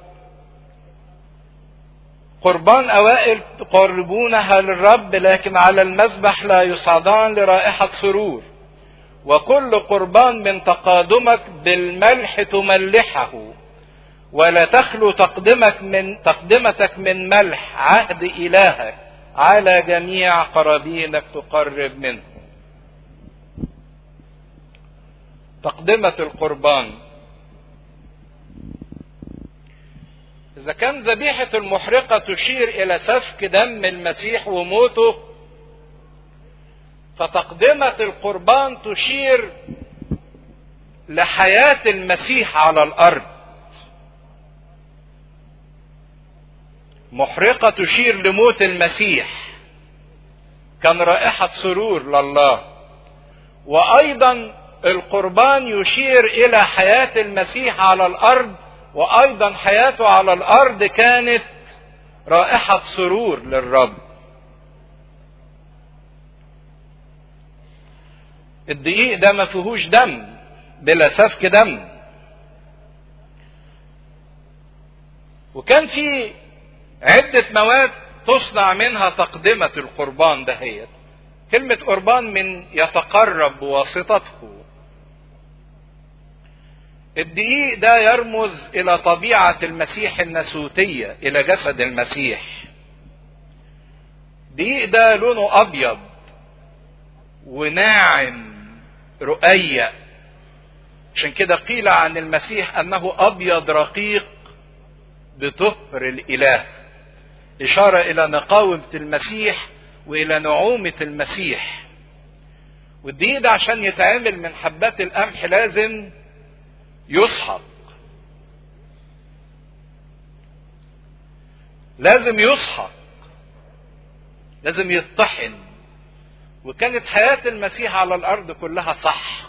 قربان أوائل تقربونها للرب لكن على المذبح لا يصعدان لرائحة سرور وكل قربان من تقادمك بالملح تملحه ولا تخلو تقدمك من تقدمتك من ملح عهد إلهك على جميع قرابينك تقرب منه تقدمة القربان إذا كان ذبيحة المحرقة تشير إلى سفك دم المسيح وموته فتقدمة القربان تشير لحياة المسيح على الأرض محرقة تشير لموت المسيح كان رائحة سرور لله وأيضا القربان يشير إلى حياة المسيح على الأرض وايضا حياته على الارض كانت رائحه سرور للرب الدقيق ده ما فيهوش دم بلا سفك دم وكان في عدة مواد تصنع منها تقدمة القربان دهيت كلمة قربان من يتقرب بواسطته الدقيق ده يرمز الى طبيعه المسيح الناسوتيه الى جسد المسيح الدقيق ده لونه ابيض وناعم رقيق عشان كده قيل عن المسيح انه ابيض رقيق بطهر الاله اشاره الى نقاومه المسيح والى نعومه المسيح والدقيق ده عشان يتعمل من حبات القمح لازم يسحق لازم يسحق لازم يطحن وكانت حياة المسيح على الأرض كلها صح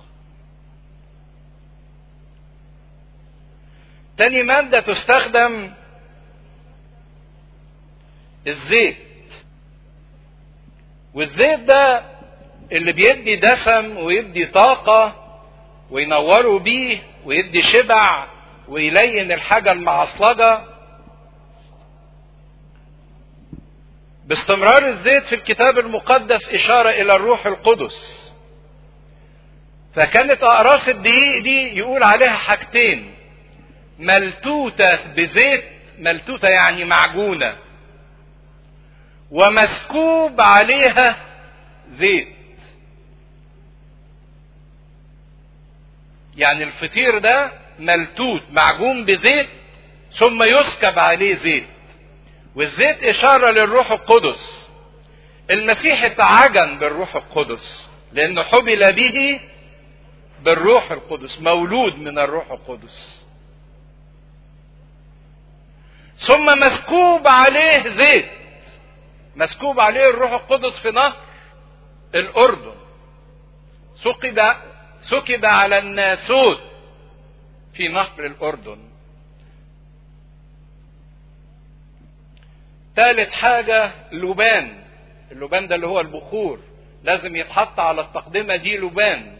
تاني مادة تستخدم الزيت والزيت ده اللي بيدي دسم ويدي طاقة وينوروا بيه ويدي شبع ويلين الحاجة المعصلجة باستمرار الزيت في الكتاب المقدس إشارة إلى الروح القدس فكانت أقراص الدقيق دي يقول عليها حاجتين ملتوتة بزيت ملتوتة يعني معجونة ومسكوب عليها زيت يعني الفطير ده ملتوت معجون بزيت ثم يسكب عليه زيت والزيت إشارة للروح القدس المسيح اتعجن بالروح القدس لأنه حبل به بالروح القدس مولود من الروح القدس ثم مسكوب عليه زيت مسكوب عليه الروح القدس في نهر الأردن سكب سكب على الناسوت في نهر الأردن ثالث حاجة لبان اللبان ده اللي هو البخور لازم يتحط على التقدمة دي لبان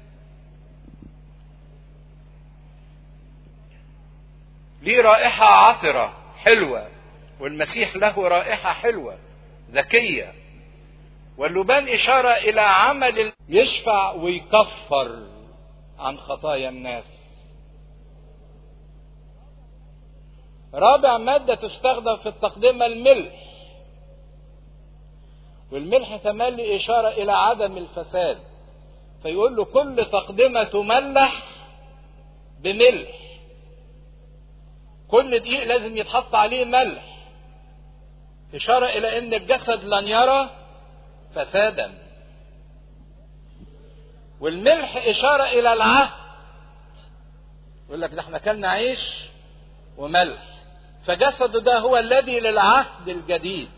ليه رائحة عطرة حلوة والمسيح له رائحة حلوة ذكية واللبان إشارة إلى عمل يشفع ويكفر عن خطايا الناس رابع مادة تستخدم في التقدمة الملح والملح تملي إشارة إلى عدم الفساد فيقول له كل تقدمة تملح بملح كل دقيق لازم يتحط عليه ملح إشارة إلى أن الجسد لن يرى فسادا والملح إشارة إلى العهد يقول لك ده احنا كلنا عيش وملح فجسده ده هو الذي للعهد الجديد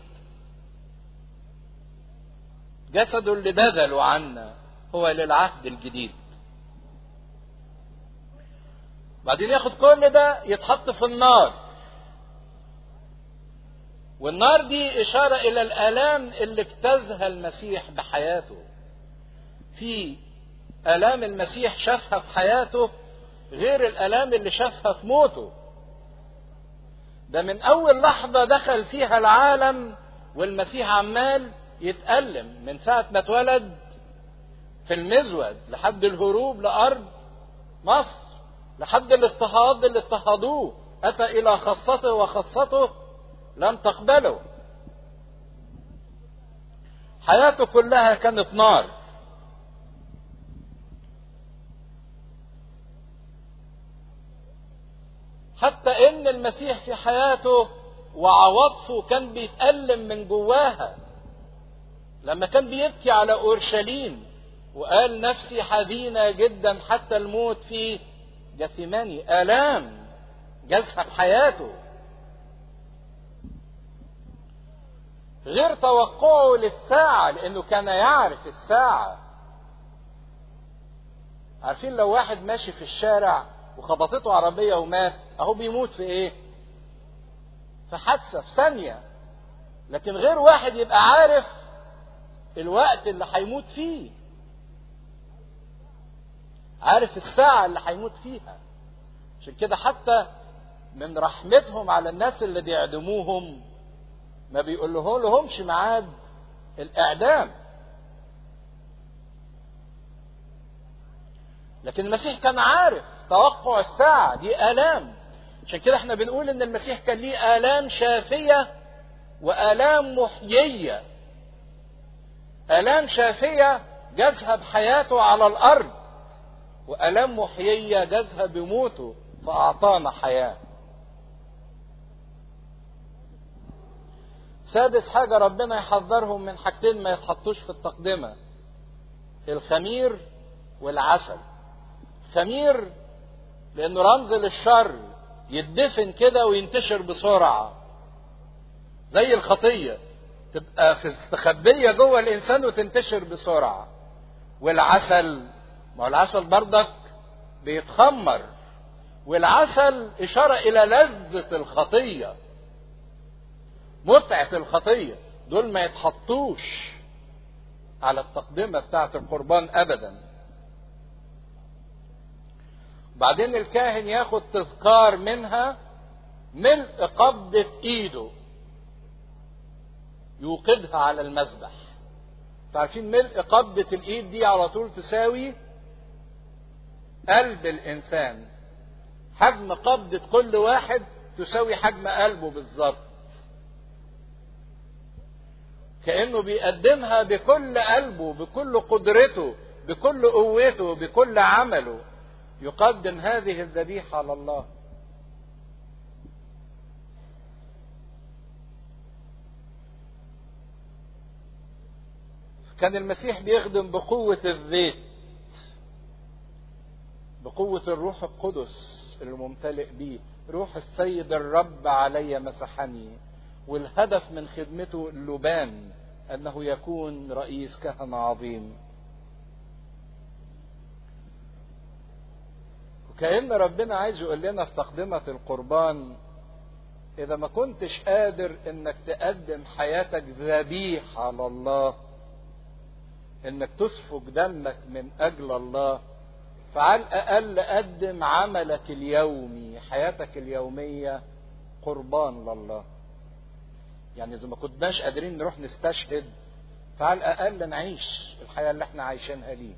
جسده اللي بذلوا عنا هو للعهد الجديد بعدين ياخد كل ده يتحط في النار والنار دي إشارة إلى الآلام اللي اجتازها المسيح بحياته في آلام المسيح شافها في حياته غير الآلام اللي شافها في موته ده من أول لحظة دخل فيها العالم والمسيح عمال يتألم من ساعة ما اتولد في المزود لحد الهروب لأرض مصر لحد الاضطهاد اللي اضطهدوه أتى إلى خاصته وخاصته لم تقبله حياته كلها كانت نار حتى ان المسيح في حياته وعواطفه كان بيتألم من جواها لما كان بيبكي على اورشليم وقال نفسي حزينة جدا حتى الموت في جثماني آلام جازها في حياته غير توقعه للساعة لأنه كان يعرف الساعة عارفين لو واحد ماشي في الشارع وخبطته عربية ومات أهو بيموت في إيه؟ في حادثة في ثانية لكن غير واحد يبقى عارف الوقت اللي هيموت فيه عارف الساعة اللي هيموت فيها عشان كده حتى من رحمتهم على الناس اللي بيعدموهم ما بيقول لهمش ميعاد الإعدام لكن المسيح كان عارف توقع الساعة دي آلام عشان كده احنا بنقول ان المسيح كان ليه آلام شافية وآلام محيية آلام شافية جازها بحياته على الأرض وآلام محيية جازها بموته فأعطانا حياة سادس حاجة ربنا يحذرهم من حاجتين ما يتحطوش في التقدمة الخمير والعسل خمير لأنه رمز للشر يدفن كده وينتشر بسرعة زي الخطية تبقى في استخبية جوه الإنسان وتنتشر بسرعة والعسل ما هو العسل برضك بيتخمر والعسل إشارة إلى لذة الخطية متعة الخطية دول ما يتحطوش على التقدمة بتاعة القربان أبدا بعدين الكاهن ياخد تذكار منها ملء قبضة ايده يوقدها على المذبح عارفين ملء قبضة الايد دي على طول تساوي قلب الانسان حجم قبضة كل واحد تساوي حجم قلبه بالظبط كأنه بيقدمها بكل قلبه بكل قدرته بكل قوته بكل عمله يقدم هذه الذبيحة على الله كان المسيح بيخدم بقوة الزيت بقوة الروح القدس الممتلئ بيه روح السيد الرب علي مسحني والهدف من خدمته اللبان انه يكون رئيس كهنة عظيم وكأن ربنا عايز يقول لنا في تقدمة القربان إذا ما كنتش قادر إنك تقدم حياتك ذبيحة على الله إنك تسفك دمك من أجل الله فعلى الأقل قدم عملك اليومي حياتك اليومية قربان لله يعني إذا ما كناش قادرين نروح نستشهد فعلى الأقل نعيش الحياة اللي احنا عايشينها ليه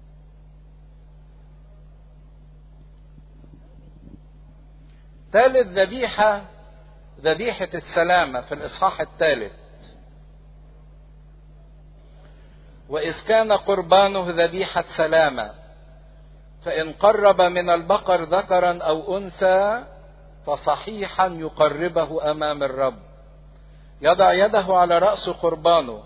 ثالث ذبيحة ذبيحة السلامة في الإصحاح الثالث وإذ كان قربانه ذبيحة سلامة فإن قرب من البقر ذكرا أو أنثى فصحيحا يقربه أمام الرب يضع يده على رأس قربانه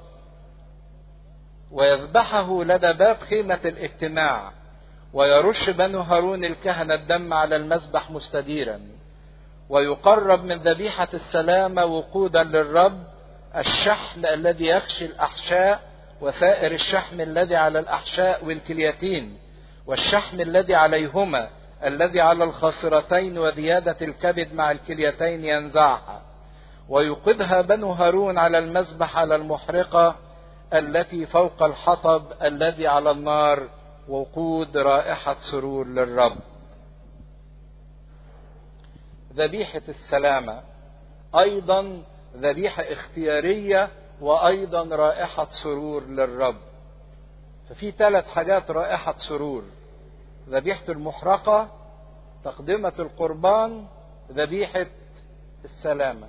ويذبحه لدى باب خيمة الاجتماع ويرش بنو هارون الكهنة الدم على المذبح مستديرا ويقرب من ذبيحة السلامة وقودا للرب الشحم الذي يخشي الأحشاء وسائر الشحم الذي على الأحشاء والكليتين والشحم الذي عليهما الذي على الخاصرتين وزيادة الكبد مع الكليتين ينزعها ويوقدها بنو هارون على المذبح على المحرقة التي فوق الحطب الذي على النار وقود رائحة سرور للرب ذبيحة السلامة أيضا ذبيحة اختيارية وأيضا رائحة سرور للرب ففي ثلاث حاجات رائحة سرور ذبيحة المحرقة تقدمة القربان ذبيحة السلامة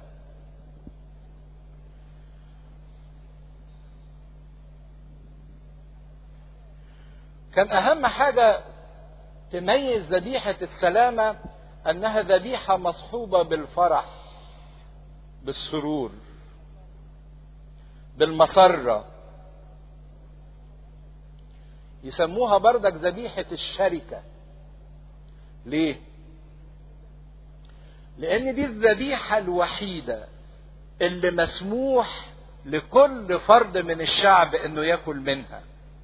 كان أهم حاجة تميز ذبيحة السلامة أنها ذبيحة مصحوبة بالفرح بالسرور بالمسرة يسموها بردك ذبيحة الشركة ليه؟ لأن دي الذبيحة الوحيدة اللي مسموح لكل فرد من الشعب انه ياكل منها.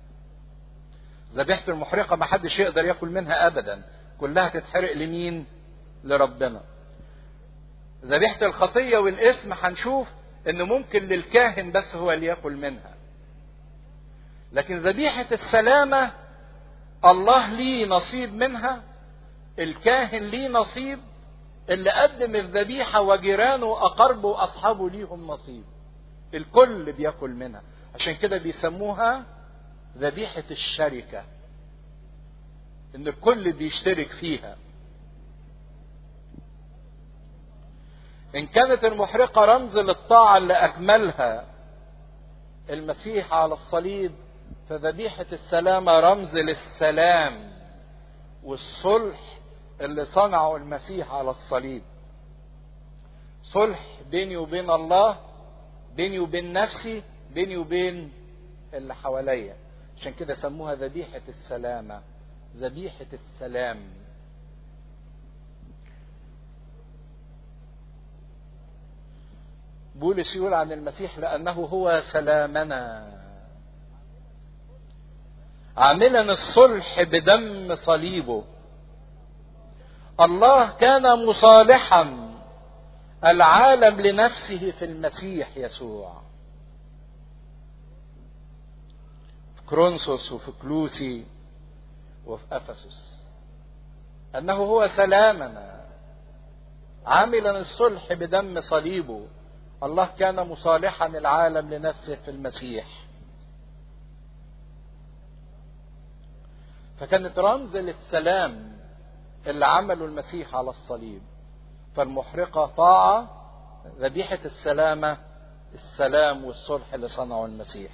ذبيحة المحرقة ما حدش يقدر ياكل منها ابدا، كلها تتحرق لمين؟ لربنا. ذبيحة الخطية والاسم هنشوف انه ممكن للكاهن بس هو اللي ياكل منها. لكن ذبيحة السلامة الله ليه نصيب منها الكاهن ليه نصيب اللي قدم الذبيحة وجيرانه وأقربه وأصحابه ليهم نصيب الكل بياكل منها عشان كده بيسموها ذبيحة الشركة إن الكل بيشترك فيها إن كانت المحرقة رمز للطاعة اللي أكملها المسيح على الصليب فذبيحة السلامة رمز للسلام والصلح اللي صنعه المسيح على الصليب صلح بيني وبين الله بيني وبين نفسي بيني وبين اللي حواليا عشان كده سموها ذبيحة السلامة ذبيحة السلام بولس يقول عن المسيح لأنه هو سلامنا عاملا الصلح بدم صليبه الله كان مصالحا العالم لنفسه في المسيح يسوع في كرونسوس وفي كلوسي وفي افسس انه هو سلامنا عاملا الصلح بدم صليبه الله كان مصالحا العالم لنفسه في المسيح فكانت رمز للسلام اللي عمله المسيح على الصليب فالمحرقة طاعة ذبيحة السلامة السلام والصلح اللي صنعه المسيح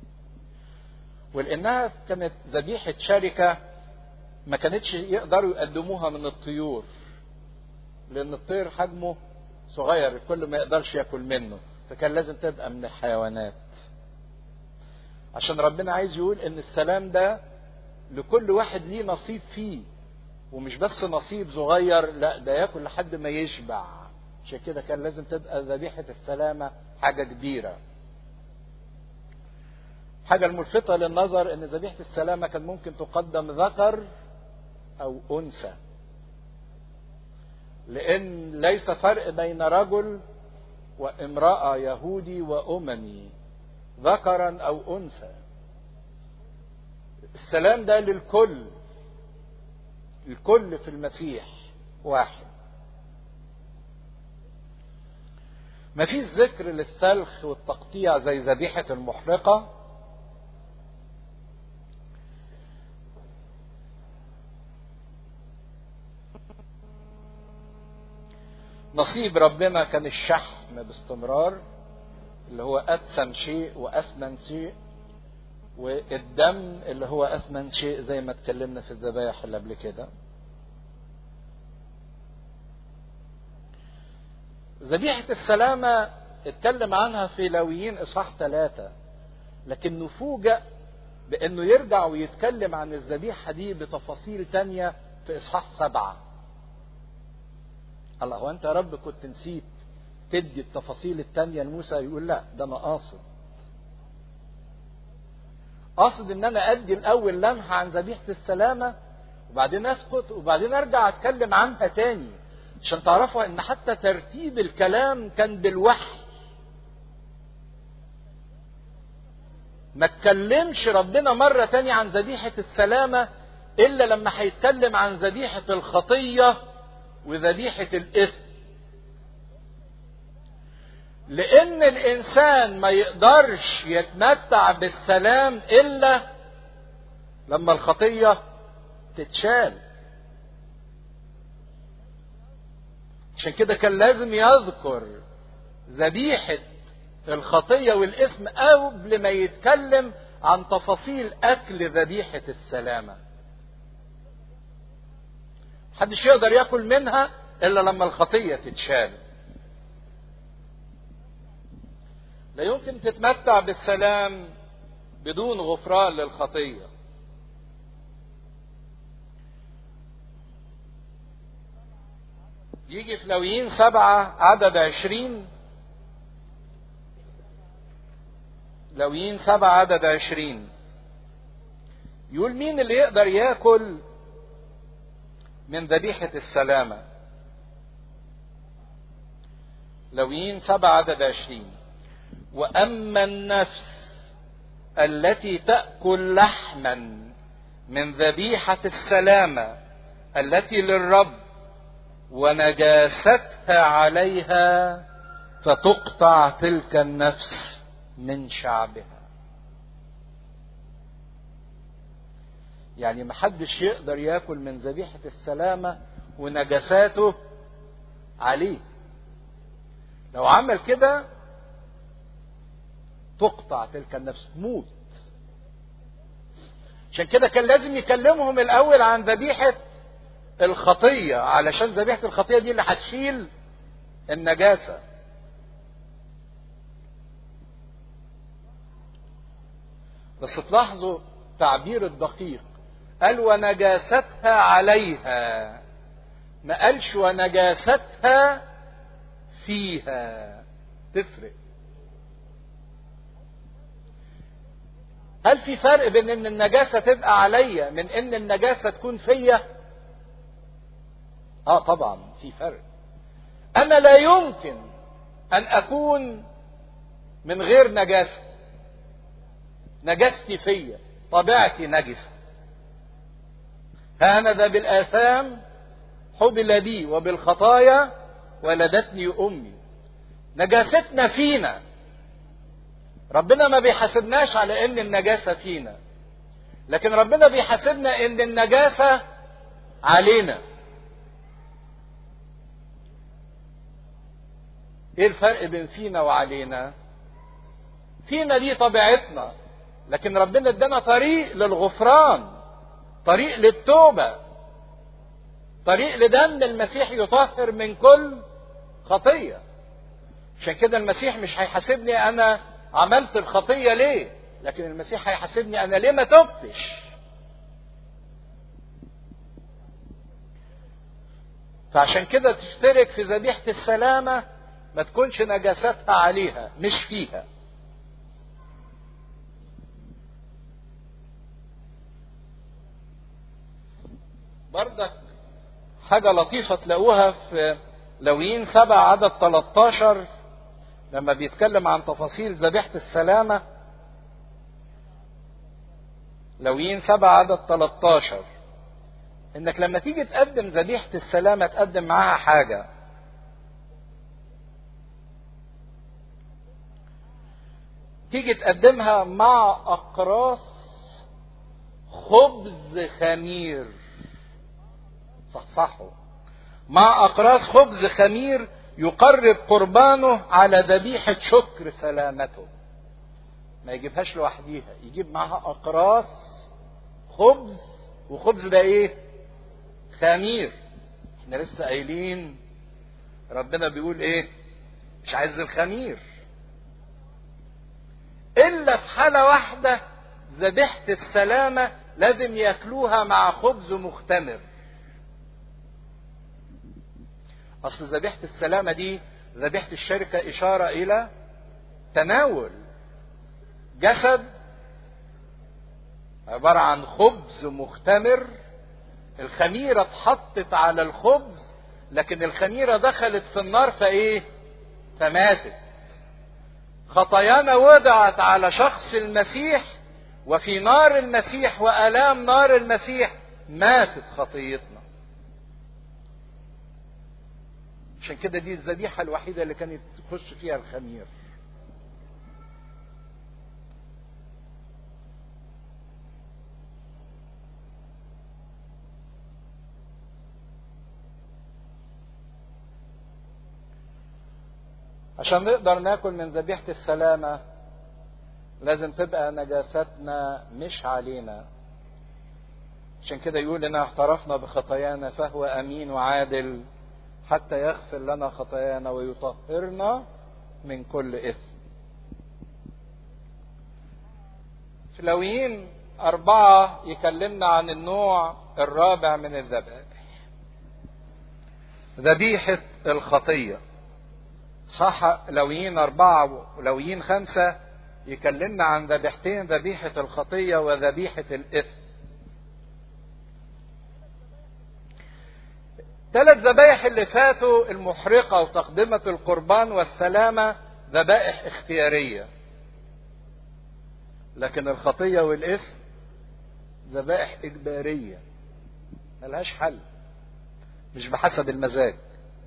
ولأنها كانت ذبيحة شركة ما كانتش يقدروا يقدموها من الطيور لأن الطير حجمه صغير الكل ما يقدرش ياكل منه فكان لازم تبقى من الحيوانات عشان ربنا عايز يقول ان السلام ده لكل واحد ليه نصيب فيه ومش بس نصيب صغير لا ده ياكل لحد ما يشبع عشان كده كان لازم تبقى ذبيحة السلامة حاجة كبيرة حاجة الملفتة للنظر ان ذبيحة السلامة كان ممكن تقدم ذكر او انثى لان ليس فرق بين رجل وامرأة يهودي واممي ذكرا او انثى السلام ده للكل الكل في المسيح واحد ما فيش ذكر للسلخ والتقطيع زي ذبيحة المحرقة نصيب ربنا كان الشحم باستمرار اللي هو أدسم شيء وأثمن شيء والدم اللي هو أثمن شيء زي ما اتكلمنا في الذبايح اللي قبل كده ذبيحة السلامة اتكلم عنها في لاويين إصحاح ثلاثة لكن نفوجئ بأنه يرجع ويتكلم عن الذبيحة دي بتفاصيل تانية في إصحاح سبعة الله هو أنت يا رب كنت نسيت تدي التفاصيل التانية لموسى يقول لا ده أنا قاصد قاصد ان انا ادي الاول لمحه عن ذبيحه السلامه وبعدين اسكت وبعدين ارجع اتكلم عنها تاني عشان تعرفوا ان حتى ترتيب الكلام كان بالوحي ما اتكلمش ربنا مرة تانية عن ذبيحة السلامة إلا لما هيتكلم عن ذبيحة الخطية وذبيحة الإثم لأن الإنسان ما يقدرش يتمتع بالسلام إلا لما الخطية تتشال عشان كده كان لازم يذكر ذبيحة الخطية والاسم قبل ما يتكلم عن تفاصيل أكل ذبيحة السلامة محدش يقدر ياكل منها إلا لما الخطية تتشال لا يمكن تتمتع بالسلام بدون غفران للخطية يجي في لويين سبعة عدد عشرين لويين سبعة عدد عشرين يقول مين اللي يقدر ياكل من ذبيحة السلامة لويين سبعة عدد عشرين واما النفس التي تاكل لحما من ذبيحه السلامه التي للرب ونجاستها عليها فتقطع تلك النفس من شعبها يعني محدش يقدر ياكل من ذبيحه السلامه ونجاساته عليه لو عمل كده تقطع تلك النفس تموت عشان كده كان لازم يكلمهم الاول عن ذبيحه الخطيه علشان ذبيحه الخطيه دي اللي هتشيل النجاسه بس تلاحظوا تعبير الدقيق قال ونجاستها عليها ما قالش ونجاستها فيها تفرق هل في فرق بين ان النجاسة تبقى عليا من ان النجاسة تكون فيا اه طبعا في فرق انا لا يمكن ان اكون من غير نجاسة نجاستي فيا طبيعتي نجسة هانذا بالآثام حبل بي وبالخطايا ولدتني أمي نجاستنا فينا ربنا ما بيحاسبناش على ان النجاسة فينا لكن ربنا بيحاسبنا ان النجاسة علينا ايه الفرق بين فينا وعلينا فينا دي طبيعتنا لكن ربنا ادانا طريق للغفران طريق للتوبة طريق لدم المسيح يطهر من كل خطية عشان كده المسيح مش هيحاسبني انا عملت الخطية ليه لكن المسيح هيحاسبني انا ليه ما تبتش فعشان كده تشترك في ذبيحة السلامة ما تكونش نجاستها عليها مش فيها بردك حاجة لطيفة تلاقوها في لويين سبع عدد 13 لما بيتكلم عن تفاصيل ذبيحة السلامة لويين سبع عدد 13 انك لما تيجي تقدم ذبيحة السلامة تقدم معاها حاجة تيجي تقدمها مع أقراص خبز خمير صحصحوا مع أقراص خبز خمير يقرب قربانه على ذبيحة شكر سلامته ما يجيبهاش لوحديها يجيب معها أقراص خبز وخبز ده ايه خمير احنا لسه قايلين ربنا بيقول ايه مش عايز الخمير الا في حالة واحدة ذبيحة السلامة لازم ياكلوها مع خبز مختمر اصل ذبيحة السلامة دي ذبيحة الشركة اشارة الى تناول جسد عبارة عن خبز مختمر الخميرة اتحطت على الخبز لكن الخميرة دخلت في النار فايه فماتت خطايانا وضعت على شخص المسيح وفي نار المسيح والام نار المسيح ماتت خطيتنا عشان كده دي الذبيحه الوحيده اللي كانت تخش فيها الخمير عشان نقدر ناكل من ذبيحة السلامة لازم تبقى نجاستنا مش علينا عشان كده يقول إن اعترفنا بخطايانا فهو أمين وعادل حتى يغفر لنا خطايانا ويطهرنا من كل إثم في لويين أربعة يكلمنا عن النوع الرابع من الذبائح ذبيحة الخطية صح لويين أربعة ولويين خمسة يكلمنا عن ذبيحتين ذبيحة الخطية وذبيحة الإثم ثلاث ذبائح اللي فاتوا المحرقة وتقدمة القربان والسلامة ذبائح اختيارية لكن الخطية والإثم ذبائح إجبارية ملهاش حل مش بحسب المزاج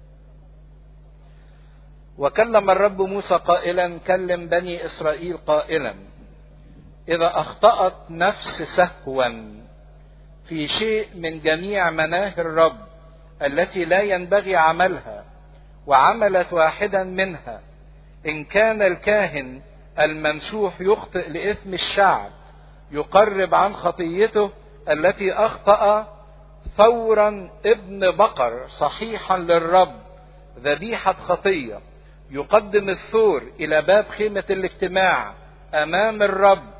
وكلم الرب موسى قائلا كلم بني اسرائيل قائلا اذا اخطات نفس سهوا في شيء من جميع مناهي الرب التي لا ينبغي عملها وعملت واحدا منها ان كان الكاهن الممسوح يخطئ لاثم الشعب يقرب عن خطيته التي اخطا فورا ابن بقر صحيحا للرب ذبيحه خطيه يقدم الثور الى باب خيمه الاجتماع امام الرب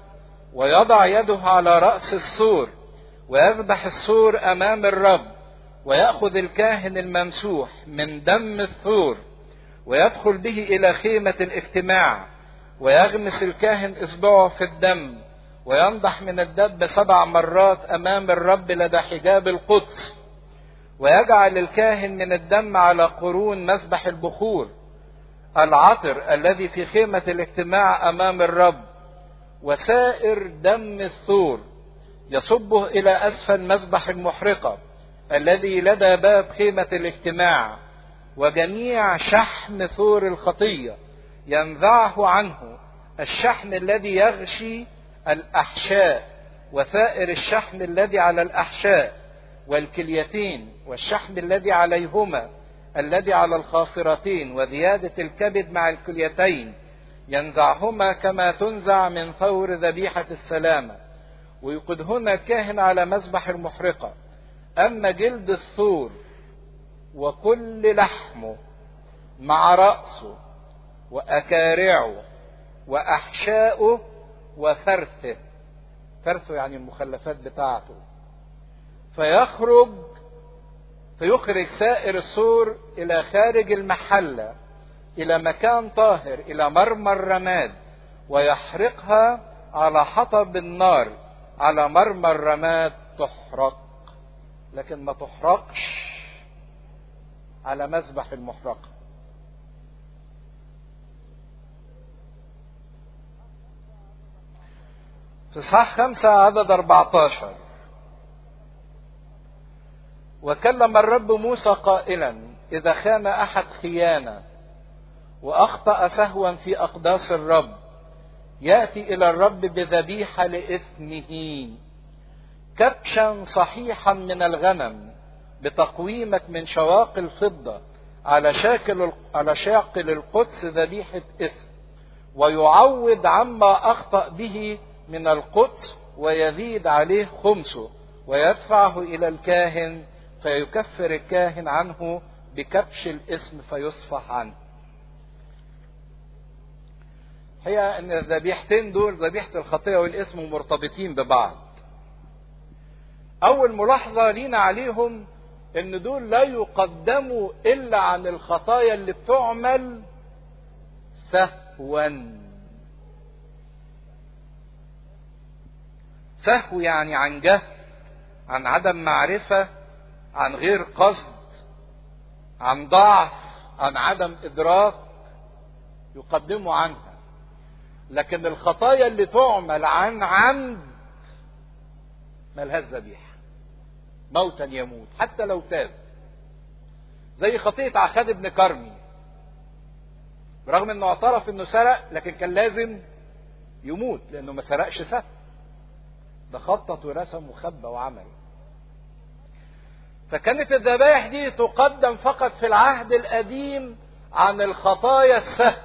ويضع يده على رأس السور ويذبح السور أمام الرب ويأخذ الكاهن الممسوح من دم الثور ويدخل به إلى خيمة الاجتماع ويغمس الكاهن إصبعه في الدم وينضح من الدب سبع مرات أمام الرب لدى حجاب القدس ويجعل الكاهن من الدم على قرون مسبح البخور العطر الذي في خيمة الاجتماع أمام الرب وسائر دم الثور يصبه إلى أسفل مسبح المحرقة الذي لدى باب خيمة الاجتماع وجميع شحم ثور الخطية ينزعه عنه الشحم الذي يغشي الأحشاء وسائر الشحم الذي على الأحشاء والكليتين والشحم الذي عليهما الذي على الخاصرتين وزيادة الكبد مع الكليتين ينزعهما كما تنزع من ثور ذبيحة السلامة ويقدهن الكاهن على مذبح المحرقة أما جلد الثور وكل لحمه مع رأسه وأكارعه وأحشائه وفرثه فرثه يعني المخلفات بتاعته فيخرج فيخرج سائر السور إلى خارج المحلة إلى مكان طاهر إلى مرمى الرماد ويحرقها على حطب النار على مرمى الرماد تحرق لكن ما تحرقش على مذبح المحرقة في صح خمسة عدد 14 وكلم الرب موسى قائلا إذا خان أحد خيانة وأخطأ سهوا في أقداس الرب يأتي إلى الرب بذبيحة لإثمه كبشا صحيحا من الغنم بتقويمك من شواق الفضة على شاكل على شاقل القدس ذبيحة إثم ويعوض عما أخطأ به من القدس ويزيد عليه خمسه ويدفعه إلى الكاهن فيكفر الكاهن عنه بكبش الاسم فيصفح عنه هي ان الذبيحتين دول ذبيحة الخطية والاسم مرتبطين ببعض اول ملاحظة لينا عليهم ان دول لا يقدموا الا عن الخطايا اللي بتعمل سهوا سهو يعني عن جهل عن عدم معرفة عن غير قصد عن ضعف عن عدم ادراك يقدموا عنها لكن الخطايا اللي تعمل عن عمد ملهاش ذبيحه موتا يموت حتى لو تاب زي خطية عخاد ابن كرمي برغم انه اعترف انه سرق لكن كان لازم يموت لانه ما سرقش سهل ده خطط ورسم وخبى وعمل فكانت الذبائح دي تقدم فقط في العهد القديم عن الخطايا السهل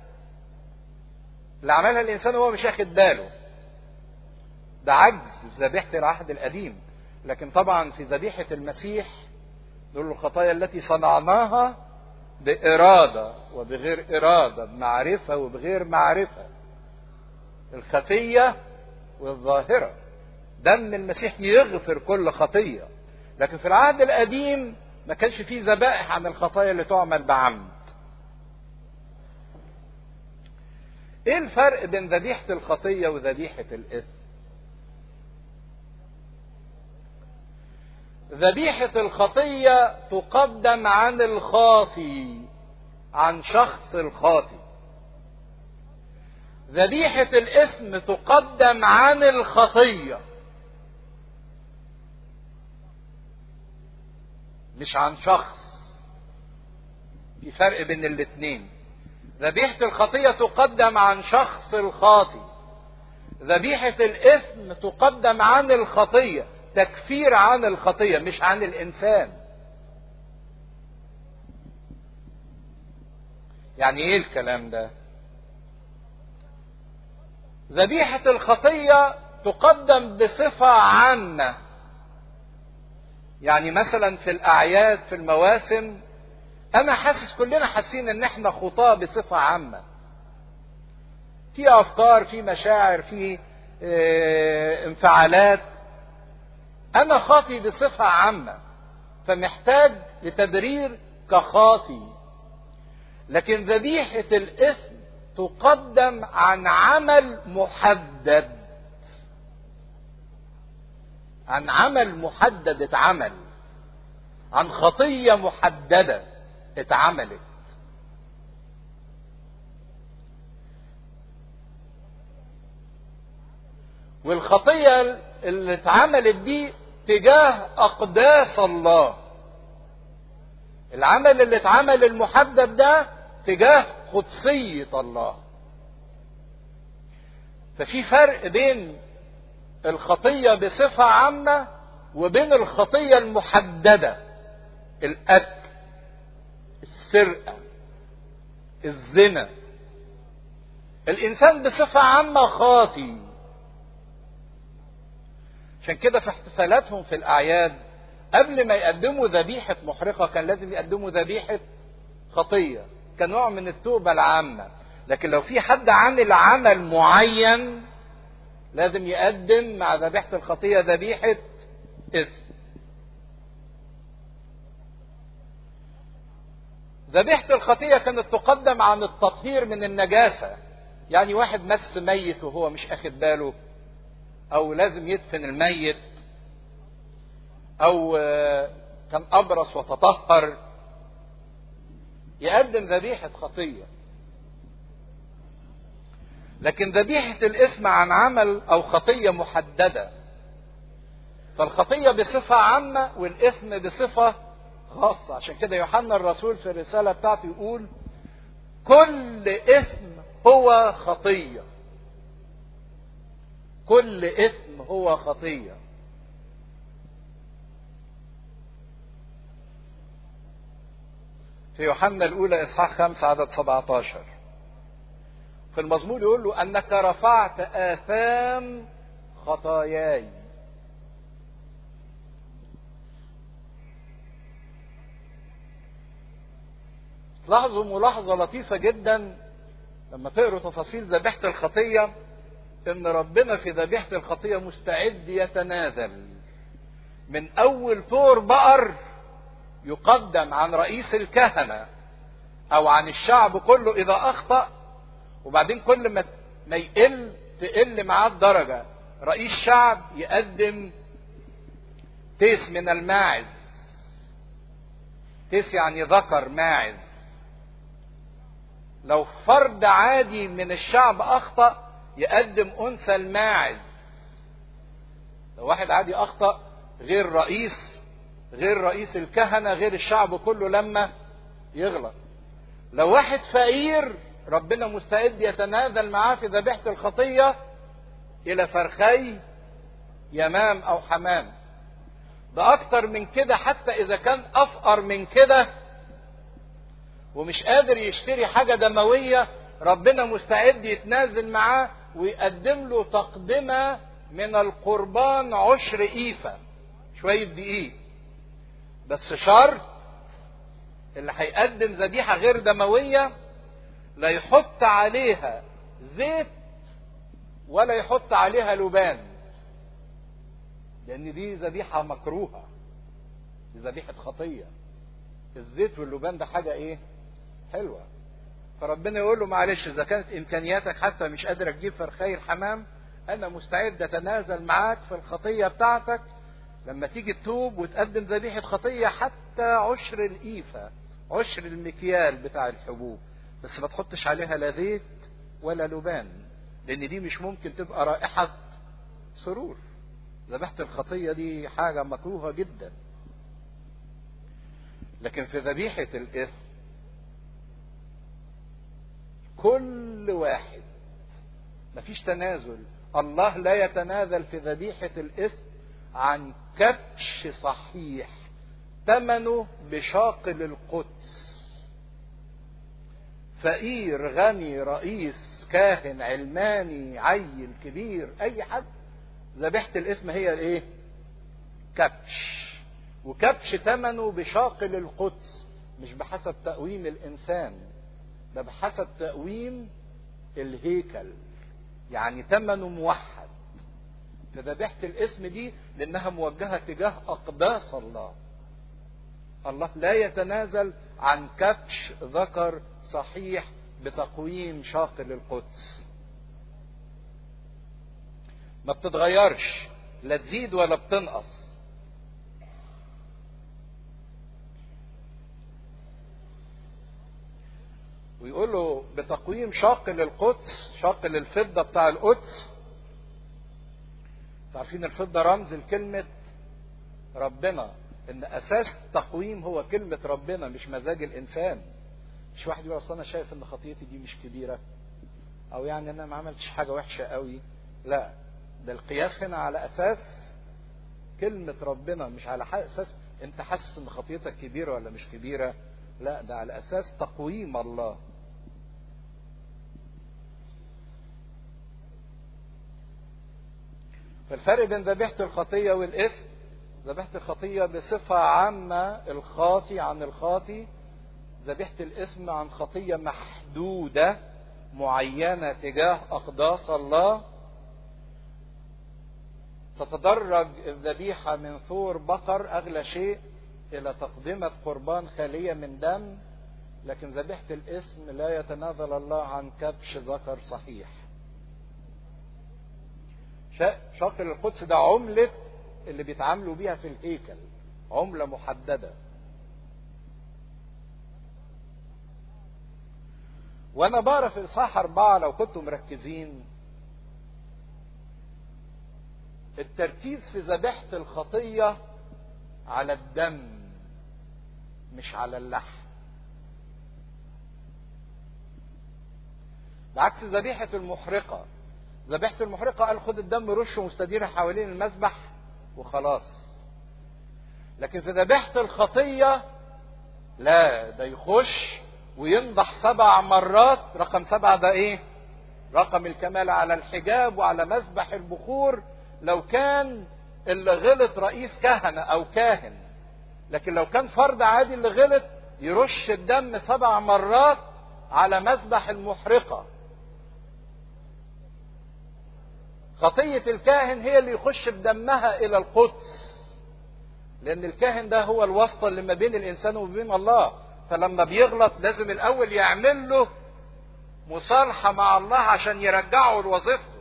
اللي عملها الانسان وهو مش واخد باله ده عجز في ذبيحه العهد القديم لكن طبعا في ذبيحه المسيح دول الخطايا التي صنعناها باراده وبغير اراده بمعرفه وبغير معرفه الخفيه والظاهره دم المسيح يغفر كل خطيه لكن في العهد القديم ما كانش فيه ذبائح عن الخطايا اللي تعمل بعمد ايه الفرق بين ذبيحة الخطية وذبيحة الإثم؟ ذبيحة الخطية تقدم عن الخاطي عن شخص الخاطي ذبيحة الإثم تقدم عن الخطية مش عن شخص في فرق بين الاتنين ذبيحة الخطية تقدم عن شخص الخاطي ذبيحة الإثم تقدم عن الخطية تكفير عن الخطية مش عن الإنسان يعني إيه الكلام ده ذبيحة الخطية تقدم بصفة عامة يعني مثلا في الأعياد في المواسم انا حاسس كلنا حاسين ان احنا خطاه بصفه عامه في افكار في مشاعر في اه انفعالات انا خاطي بصفة عامة فمحتاج لتبرير كخاطي لكن ذبيحة الاسم تقدم عن عمل محدد عن عمل محدد اتعمل عن خطية محددة اتعملت والخطية اللي اتعملت دي تجاه أقداس الله العمل اللي اتعمل المحدد ده تجاه قدسية الله ففي فرق بين الخطية بصفة عامة وبين الخطية المحددة القتل السرقة الزنا الإنسان بصفة عامة خاطي عشان كده في احتفالاتهم في الأعياد قبل ما يقدموا ذبيحة محرقة كان لازم يقدموا ذبيحة خطية كنوع من التوبة العامة لكن لو في حد عامل عمل معين لازم يقدم مع ذبيحة الخطية ذبيحة إثم ذبيحة الخطية كانت تقدم عن التطهير من النجاسة يعني واحد مس ميت وهو مش أخد باله أو لازم يدفن الميت أو كان أبرص وتطهر يقدم ذبيحة خطية لكن ذبيحة الاسم عن عمل أو خطية محددة فالخطية بصفة عامة والإثم بصفة خاصة عشان كده يوحنا الرسول في الرسالة بتاعته يقول كل إثم هو خطية كل إثم هو خطية في يوحنا الأولى إصحاح خمسة عدد 17 في المزمور يقول له أنك رفعت آثام خطاياي تلاحظوا ملاحظة لطيفة جدا لما تقروا تفاصيل ذبيحة الخطية إن ربنا في ذبيحة الخطية مستعد يتنازل من أول طور بقر يقدم عن رئيس الكهنة أو عن الشعب كله إذا أخطأ وبعدين كل ما ما يقل تقل معاه الدرجة رئيس شعب يقدم تيس من الماعز تيس يعني ذكر ماعز لو فرد عادي من الشعب أخطأ يقدم أنثى الماعز لو واحد عادي أخطأ غير رئيس غير رئيس الكهنة غير الشعب كله لما يغلط لو واحد فقير ربنا مستعد يتنازل معاه في ذبيحة الخطية إلى فرخي يمام أو حمام ده أكتر من كده حتى إذا كان أفقر من كده ومش قادر يشتري حاجة دموية ربنا مستعد يتنازل معاه ويقدم له تقدمة من القربان عشر إيفة شوية دقيق بس شرط اللي هيقدم ذبيحة غير دموية لا يحط عليها زيت ولا يحط عليها لبان لأن دي ذبيحة مكروهة دي ذبيحة خطية الزيت واللبان ده حاجة إيه؟ حلوة فربنا يقول له معلش إذا كانت إمكانياتك حتى مش قادر تجيب فرخي الحمام أنا مستعد أتنازل معاك في الخطية بتاعتك لما تيجي تتوب وتقدم ذبيحة خطية حتى عشر الإيفة عشر المكيال بتاع الحبوب بس ما تحطش عليها لا زيت ولا لبان لأن دي مش ممكن تبقى رائحة سرور ذبيحة الخطية دي حاجة مكروهة جدا لكن في ذبيحة الإثم كل واحد مفيش تنازل الله لا يتنازل في ذبيحة الإثم عن كبش صحيح ثمنه بشاقل القدس فقير غني رئيس كاهن علماني عيل كبير اي حد ذبيحة الاسم هي الايه كبش وكبش ثمنه بشاقل القدس مش بحسب تقويم الانسان ده بحسب تقويم الهيكل يعني ثمنه موحد فذبيحة الاسم دي لأنها موجهة تجاه أقداس الله الله لا يتنازل عن كبش ذكر صحيح بتقويم شاق للقدس ما بتتغيرش لا تزيد ولا بتنقص ويقول له بتقويم شاق للقدس شاق للفضة بتاع القدس عارفين الفضة رمز لكلمة ربنا ان اساس التقويم هو كلمة ربنا مش مزاج الانسان مش واحد يقول اصل انا شايف ان خطيتي دي مش كبيرة او يعني انا ما عملتش حاجة وحشة قوي لا ده القياس هنا على اساس كلمة ربنا مش على اساس انت حاسس ان خطيتك كبيرة ولا مش كبيرة لا ده على اساس تقويم الله فالفرق بين ذبيحة الخطية والإثم ذبيحة الخطية بصفة عامة الخاطي عن الخاطي ذبيحة الإثم عن خطية محدودة معينة تجاه أقداس الله تتدرج الذبيحة من ثور بقر أغلى شيء إلى تقدمة قربان خالية من دم لكن ذبيحة الإثم لا يتنازل الله عن كبش ذكر صحيح شاقل القدس ده عملة اللي بيتعاملوا بيها في الهيكل عملة محددة وانا بقرا في اصحاح اربعة لو كنتم مركزين التركيز في ذبيحة الخطية على الدم مش على اللحم بعكس ذبيحة المحرقة ذبيحة المحرقة قال خد الدم رشه مستديرة حوالين المذبح وخلاص لكن في ذبيحة الخطية لا ده يخش وينضح سبع مرات رقم سبعة ده ايه رقم الكمال على الحجاب وعلى مذبح البخور لو كان اللي غلط رئيس كهنة او كاهن لكن لو كان فرد عادي اللي غلط يرش الدم سبع مرات على مذبح المحرقه خطية الكاهن هي اللي يخش بدمها إلى القدس لأن الكاهن ده هو الواسطة اللي ما بين الإنسان وبين الله فلما بيغلط لازم الأول يعمل له مصالحة مع الله عشان يرجعه لوظيفته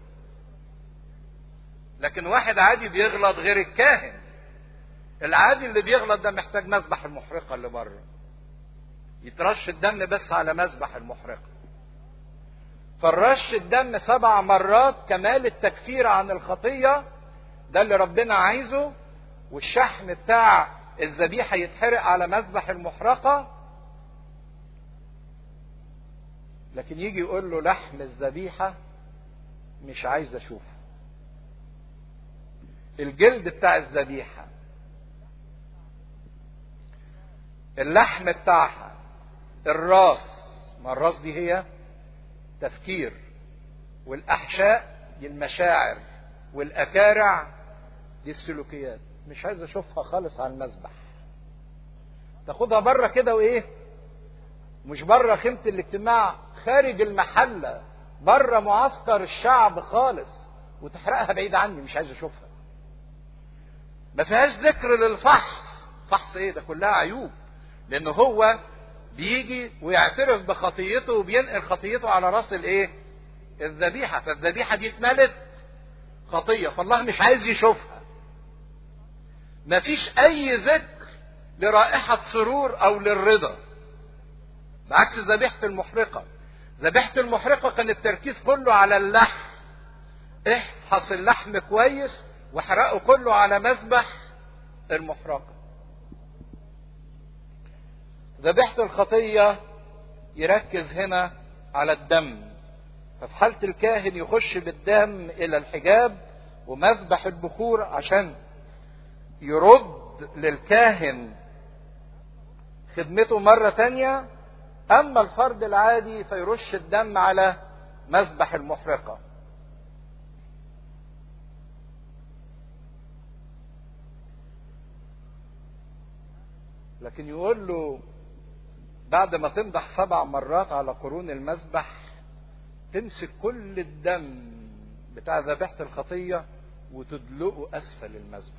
لكن واحد عادي بيغلط غير الكاهن العادي اللي بيغلط ده محتاج مذبح المحرقة اللي بره يترش الدم بس على مذبح المحرقة فالرش الدم سبع مرات كمال التكفير عن الخطية ده اللي ربنا عايزه والشحم بتاع الذبيحة يتحرق على مذبح المحرقة لكن يجي يقول له لحم الذبيحة مش عايز اشوفه الجلد بتاع الذبيحة اللحم بتاعها الراس ما الراس دي هي تفكير والاحشاء دي المشاعر والاكارع دي السلوكيات مش عايز اشوفها خالص على المذبح تاخدها بره كده وايه مش بره خيمه الاجتماع خارج المحله بره معسكر الشعب خالص وتحرقها بعيد عني مش عايز اشوفها ما فيهاش ذكر للفحص فحص ايه ده كلها عيوب لان هو بيجي ويعترف بخطيته وبينقل خطيته على راس الايه الذبيحه فالذبيحه دي اتملت خطيه فالله مش عايز يشوفها مفيش اي ذكر لرائحه سرور او للرضا بعكس ذبيحه المحرقه ذبيحه المحرقه كان التركيز كله على اللحم احفظ اللحم كويس واحرقه كله على مذبح المحرقه ذبيحة الخطية يركز هنا على الدم ففي حالة الكاهن يخش بالدم إلى الحجاب ومذبح البخور عشان يرد للكاهن خدمته مرة تانية أما الفرد العادي فيرش الدم على مذبح المحرقة لكن يقول له بعد ما تمدح سبع مرات على قرون المذبح تمسك كل الدم بتاع ذبيحة الخطية وتدلقه اسفل المذبح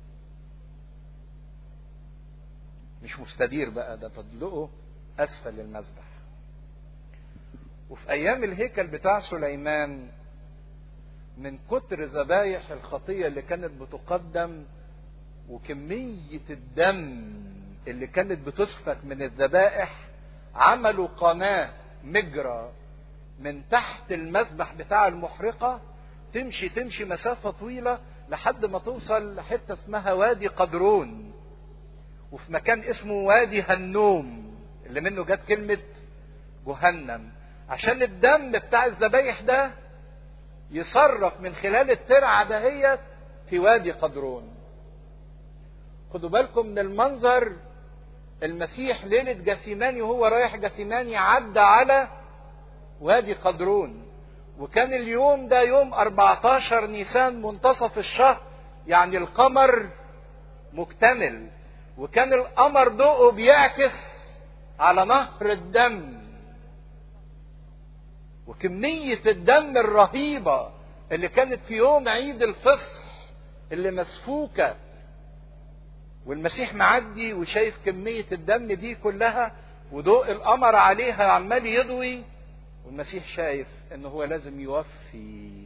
مش مستدير بقى ده تدلقه اسفل المذبح وفي ايام الهيكل بتاع سليمان من كتر ذبايح الخطيه اللي كانت بتقدم وكميه الدم اللي كانت بتسفك من الذبائح عملوا قناه مجرى من تحت المذبح بتاع المحرقه تمشي تمشي مسافه طويله لحد ما توصل لحته اسمها وادي قدرون وفي مكان اسمه وادي هنوم اللي منه جت كلمه جهنم عشان الدم بتاع الذبايح ده يصرف من خلال الترعه دهيت في وادي قدرون خدوا بالكم من المنظر المسيح ليلة جثيماني وهو رايح جثيماني عدى على وادي قدرون وكان اليوم ده يوم 14 نيسان منتصف الشهر يعني القمر مكتمل وكان القمر ضوءه بيعكس على نهر الدم وكمية الدم الرهيبة اللي كانت في يوم عيد الفصح اللي مسفوكة والمسيح معدي وشايف كمية الدم دي كلها وضوء القمر عليها عمال يضوي والمسيح شايف ان هو لازم يوفي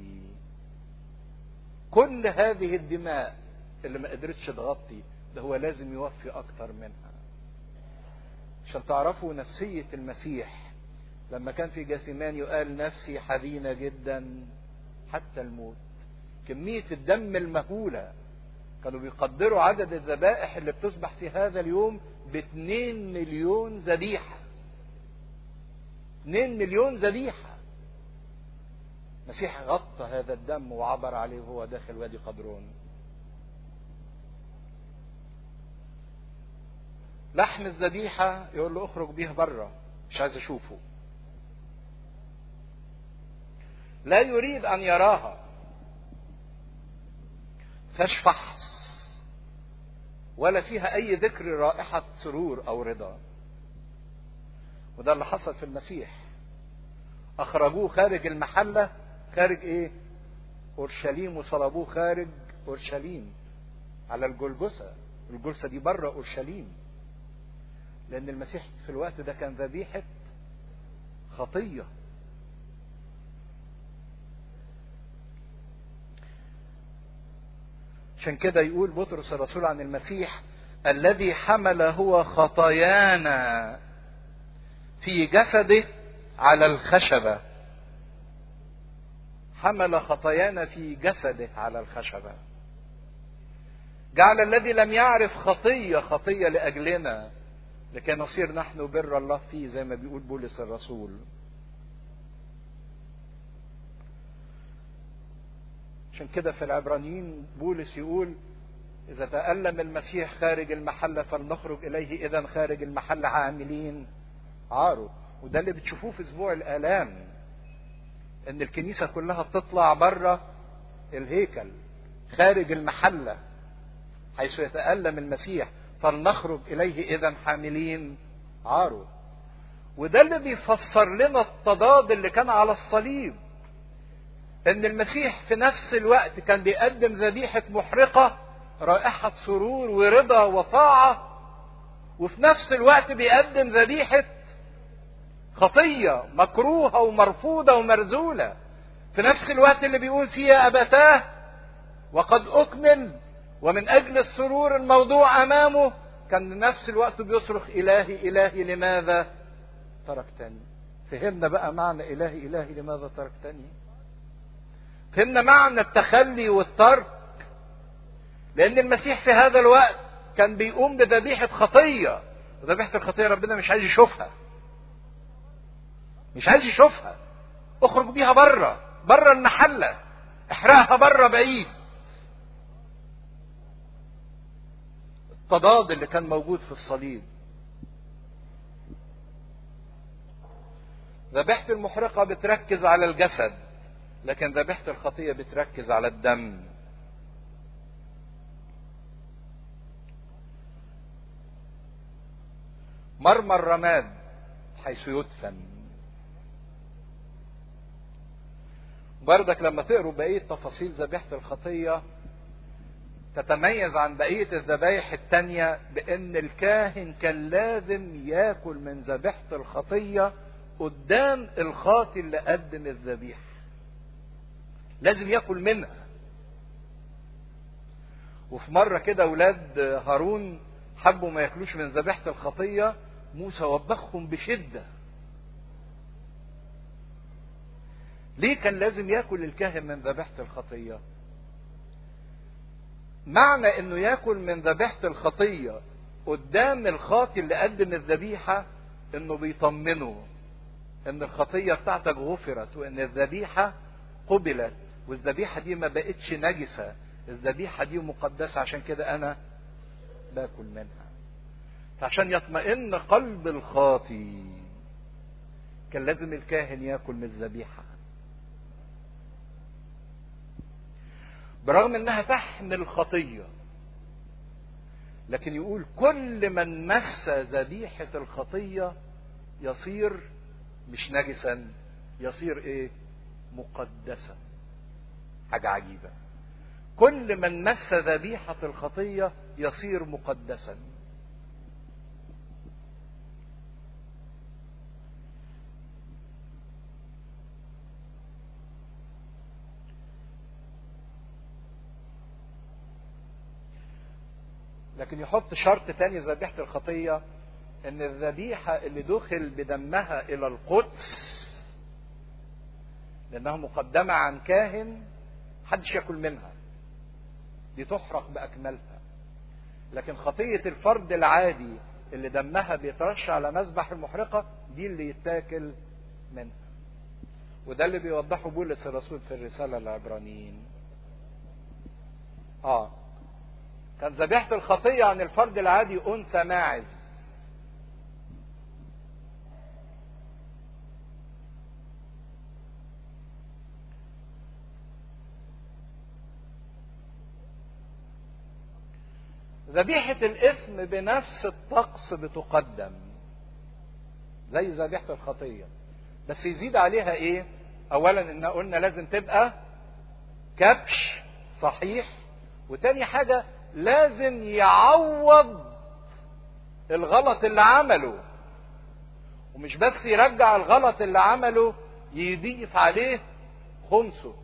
كل هذه الدماء اللي ما قدرتش تغطي ده هو لازم يوفي اكتر منها عشان تعرفوا نفسية المسيح لما كان في جاثمان يقال نفسي حزينة جدا حتى الموت كمية الدم المهولة كانوا بيقدروا عدد الذبائح اللي بتذبح في هذا اليوم باتنين مليون ذبيحة اتنين مليون ذبيحة المسيح غطى هذا الدم وعبر عليه وهو داخل وادي قدرون لحم الذبيحة يقول له اخرج بيها بره مش عايز اشوفه لا يريد ان يراها فيهاش فحص ولا فيها اي ذكر رائحة سرور او رضا وده اللي حصل في المسيح اخرجوه خارج المحلة خارج ايه اورشليم وصلبوه خارج اورشليم على الجلجسة الجلسة دي بره اورشليم لان المسيح في الوقت ده كان ذبيحة خطية عشان كده يقول بطرس الرسول عن المسيح الذي حمل هو خطايانا في جسده على الخشبة حمل خطايانا في جسده على الخشبة جعل الذي لم يعرف خطية خطية لأجلنا لكي نصير نحن بر الله فيه زي ما بيقول بولس الرسول عشان كده في العبرانيين بولس يقول إذا تألم المسيح خارج المحلة فلنخرج إليه إذا خارج المحلة عاملين عاره وده اللي بتشوفوه في أسبوع الآلام إن الكنيسة كلها بتطلع بره الهيكل خارج المحلة حيث يتألم المسيح فلنخرج إليه إذا حاملين عاره وده اللي بيفسر لنا التضاد اللي كان على الصليب ان المسيح في نفس الوقت كان بيقدم ذبيحة محرقة رائحة سرور ورضا وطاعة وفي نفس الوقت بيقدم ذبيحة خطية مكروهة ومرفوضة ومرزولة في نفس الوقت اللي بيقول فيها أبتاه وقد أكمل ومن أجل السرور الموضوع أمامه كان نفس الوقت بيصرخ إلهي إلهي لماذا تركتني فهمنا بقى معنى إلهي إلهي لماذا تركتني فهمنا معنى التخلي والترك لأن المسيح في هذا الوقت كان بيقوم بذبيحة خطية وذبيحة الخطية ربنا مش عايز يشوفها مش عايز يشوفها اخرج بيها بره بره المحلة احرقها بره بعيد التضاد اللي كان موجود في الصليب ذبيحة المحرقة بتركز على الجسد لكن ذبيحة الخطية بتركز على الدم مرمى الرماد حيث يدفن بردك لما تقروا بقية تفاصيل ذبيحة الخطية تتميز عن بقية الذبايح التانية بأن الكاهن كان لازم ياكل من ذبيحة الخطية قدام الخاطي اللي قدم الذبيحة لازم ياكل منها وفي مرة كده ولاد هارون حبوا ما ياكلوش من ذبيحة الخطية موسى وبخهم بشدة ليه كان لازم ياكل الكاهن من ذبيحة الخطية معنى انه ياكل من ذبيحة الخطية قدام الخاطي اللي قدم الذبيحة انه بيطمنه ان الخطية بتاعتك غفرت وان الذبيحة قبلت والذبيحة دي ما بقتش نجسة الذبيحة دي مقدسة عشان كده انا باكل منها فعشان يطمئن قلب الخاطي كان لازم الكاهن ياكل من الذبيحه برغم انها تحمل خطيه لكن يقول كل من مس ذبيحه الخطيه يصير مش نجسا يصير ايه مقدسا حاجه عجيبه كل من مس ذبيحه الخطيه يصير مقدسا لكن يحط شرط تاني ذبيحة الخطية ان الذبيحة اللي دخل بدمها الى القدس لانها مقدمة عن كاهن محدش ياكل منها دي تحرق باكملها لكن خطية الفرد العادي اللي دمها بيترش على مذبح المحرقة دي اللي يتاكل منها وده اللي بيوضحه بولس الرسول في الرسالة للعبرانيين اه كان ذبيحة الخطية عن الفرد العادي أنثى ماعز ذبيحة الإثم بنفس الطقس بتقدم زي ذبيحة الخطية بس يزيد عليها إيه؟ أولا إن قلنا لازم تبقى كبش صحيح وتاني حاجة لازم يعوض الغلط اللي عمله ومش بس يرجع الغلط اللي عمله يضيف عليه خمسه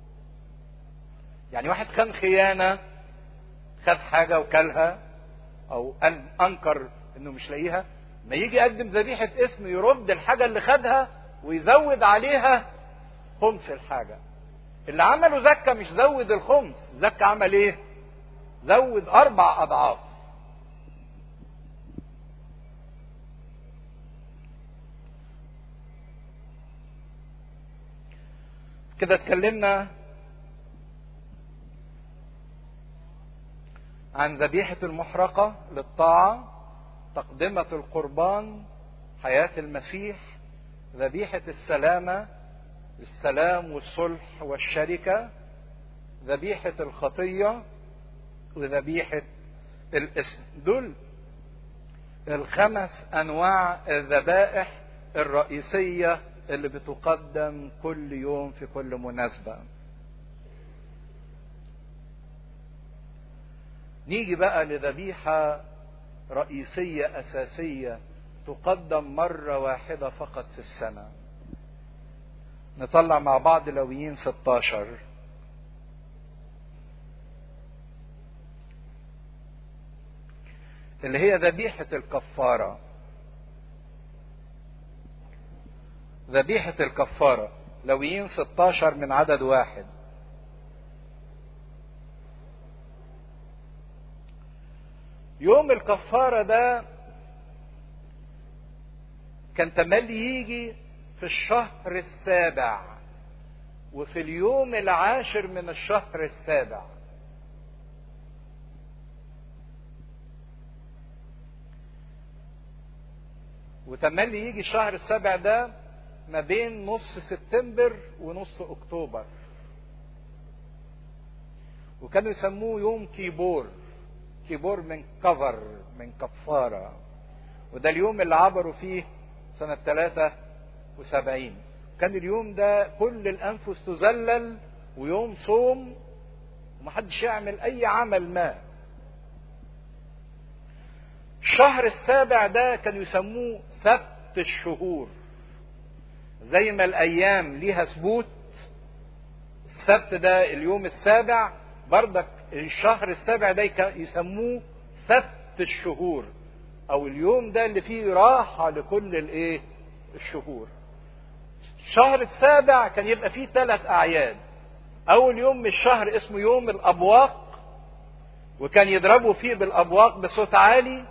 يعني واحد كان خيانة خد حاجة وكلها أو أنكر إنه مش لاقيها ما يجي يقدم ذبيحة اسم يرد الحاجة اللي خدها ويزود عليها خمس الحاجة اللي عمله زكى مش زود الخمس زكى عمل ايه زود اربع اضعاف كده اتكلمنا عن ذبيحة المحرقة للطاعة تقدمة القربان حياة المسيح ذبيحة السلامة السلام والصلح والشركة ذبيحة الخطية وذبيحة الاسم دول الخمس انواع الذبائح الرئيسية اللي بتقدم كل يوم في كل مناسبة نيجي بقى لذبيحة رئيسية أساسية تقدم مرة واحدة فقط في السنة نطلع مع بعض لويين 16 اللي هي ذبيحة الكفارة ذبيحة الكفارة لويين 16 من عدد واحد يوم الكفارة ده كان تملي يجي في الشهر السابع وفي اليوم العاشر من الشهر السابع وتملي يجي الشهر السابع ده ما بين نص سبتمبر ونص اكتوبر وكانوا يسموه يوم كيبور كيبور من كفر من كفارة وده اليوم اللي عبروا فيه سنة 73 كان اليوم ده كل الانفس تذلل ويوم صوم ومحدش يعمل اي عمل ما الشهر السابع ده كانوا يسموه سبت الشهور زي ما الايام ليها ثبوت السبت ده اليوم السابع بردك الشهر السابع ده يسموه سبت الشهور او اليوم ده اللي فيه راحة لكل الايه الشهور الشهر السابع كان يبقى فيه ثلاث اعياد اول يوم من الشهر اسمه يوم الابواق وكان يضربوا فيه بالابواق بصوت عالي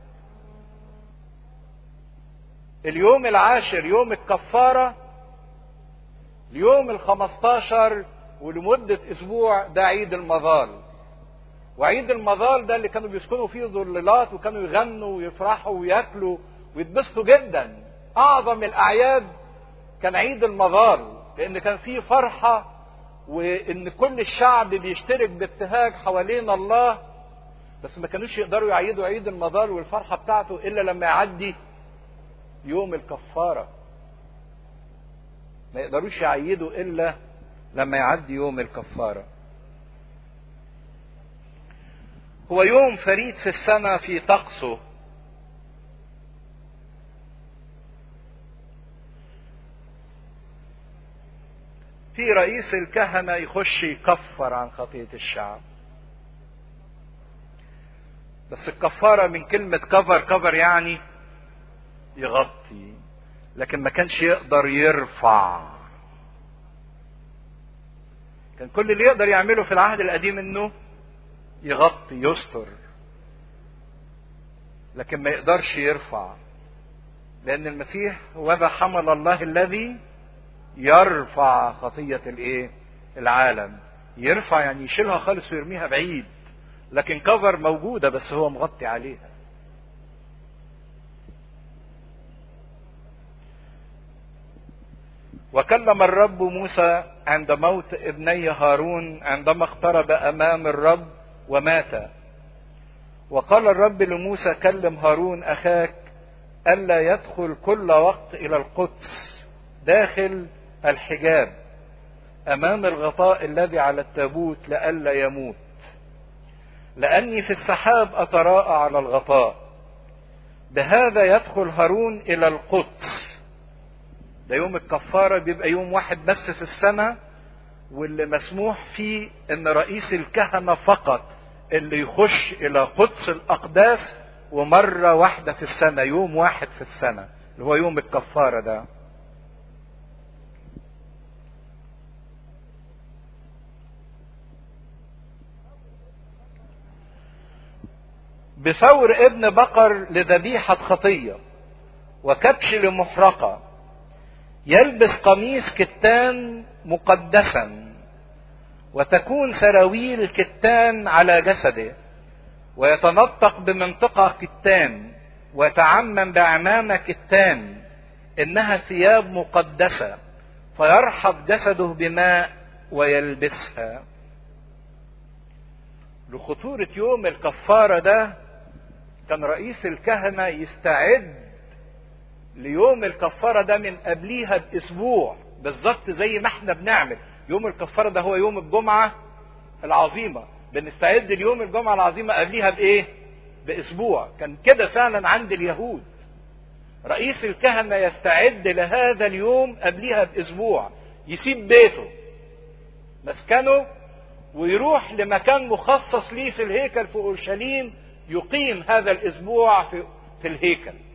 اليوم العاشر يوم الكفارة اليوم الخمستاشر ولمدة اسبوع ده عيد المظال وعيد المظال ده اللي كانوا بيسكنوا فيه ظلالات وكانوا يغنوا ويفرحوا وياكلوا ويتبسطوا جدا اعظم الاعياد كان عيد المظال لان كان فيه فرحة وان كل الشعب بيشترك بابتهاج حوالين الله بس ما كانوش يقدروا يعيدوا عيد المظال والفرحة بتاعته الا لما يعدي يوم الكفارة ما يقدروش يعيدوا الا لما يعدي يوم الكفارة هو يوم فريد في السنة في طقسه في رئيس الكهنة يخش يكفر عن خطية الشعب بس الكفارة من كلمة كفر كفر يعني يغطي لكن ما كانش يقدر يرفع كان كل اللي يقدر يعمله في العهد القديم انه يغطي يستر لكن ما يقدرش يرفع لان المسيح هو ذا حمل الله الذي يرفع خطية الايه العالم يرفع يعني يشيلها خالص ويرميها بعيد لكن كفر موجودة بس هو مغطي عليها وكلم الرب موسى عند موت ابني هارون عندما اقترب امام الرب ومات وقال الرب لموسى كلم هارون اخاك الا يدخل كل وقت الى القدس داخل الحجاب امام الغطاء الذي على التابوت لئلا يموت لاني في السحاب اتراءى على الغطاء بهذا يدخل هارون الى القدس ده يوم الكفارة بيبقى يوم واحد بس في السنة واللي مسموح فيه ان رئيس الكهنة فقط اللي يخش الى قدس الاقداس ومرة واحدة في السنة يوم واحد في السنة اللي هو يوم الكفارة ده بثور ابن بقر لذبيحة خطية وكبش لمحرقة يلبس قميص كتان مقدسا وتكون سراويل كتان على جسده ويتنطق بمنطقة كتان ويتعمم بعمامة كتان إنها ثياب مقدسة فيرحض جسده بماء ويلبسها لخطورة يوم الكفارة ده كان رئيس الكهنة يستعد ليوم الكفارة ده من قبليها بأسبوع بالظبط زي ما احنا بنعمل يوم الكفارة ده هو يوم الجمعة العظيمة بنستعد ليوم الجمعة العظيمة قبليها بإيه؟ بأسبوع كان كده فعلا عند اليهود رئيس الكهنة يستعد لهذا اليوم قبليها بأسبوع يسيب بيته مسكنه ويروح لمكان مخصص ليه في الهيكل في أورشليم يقيم هذا الأسبوع في, في الهيكل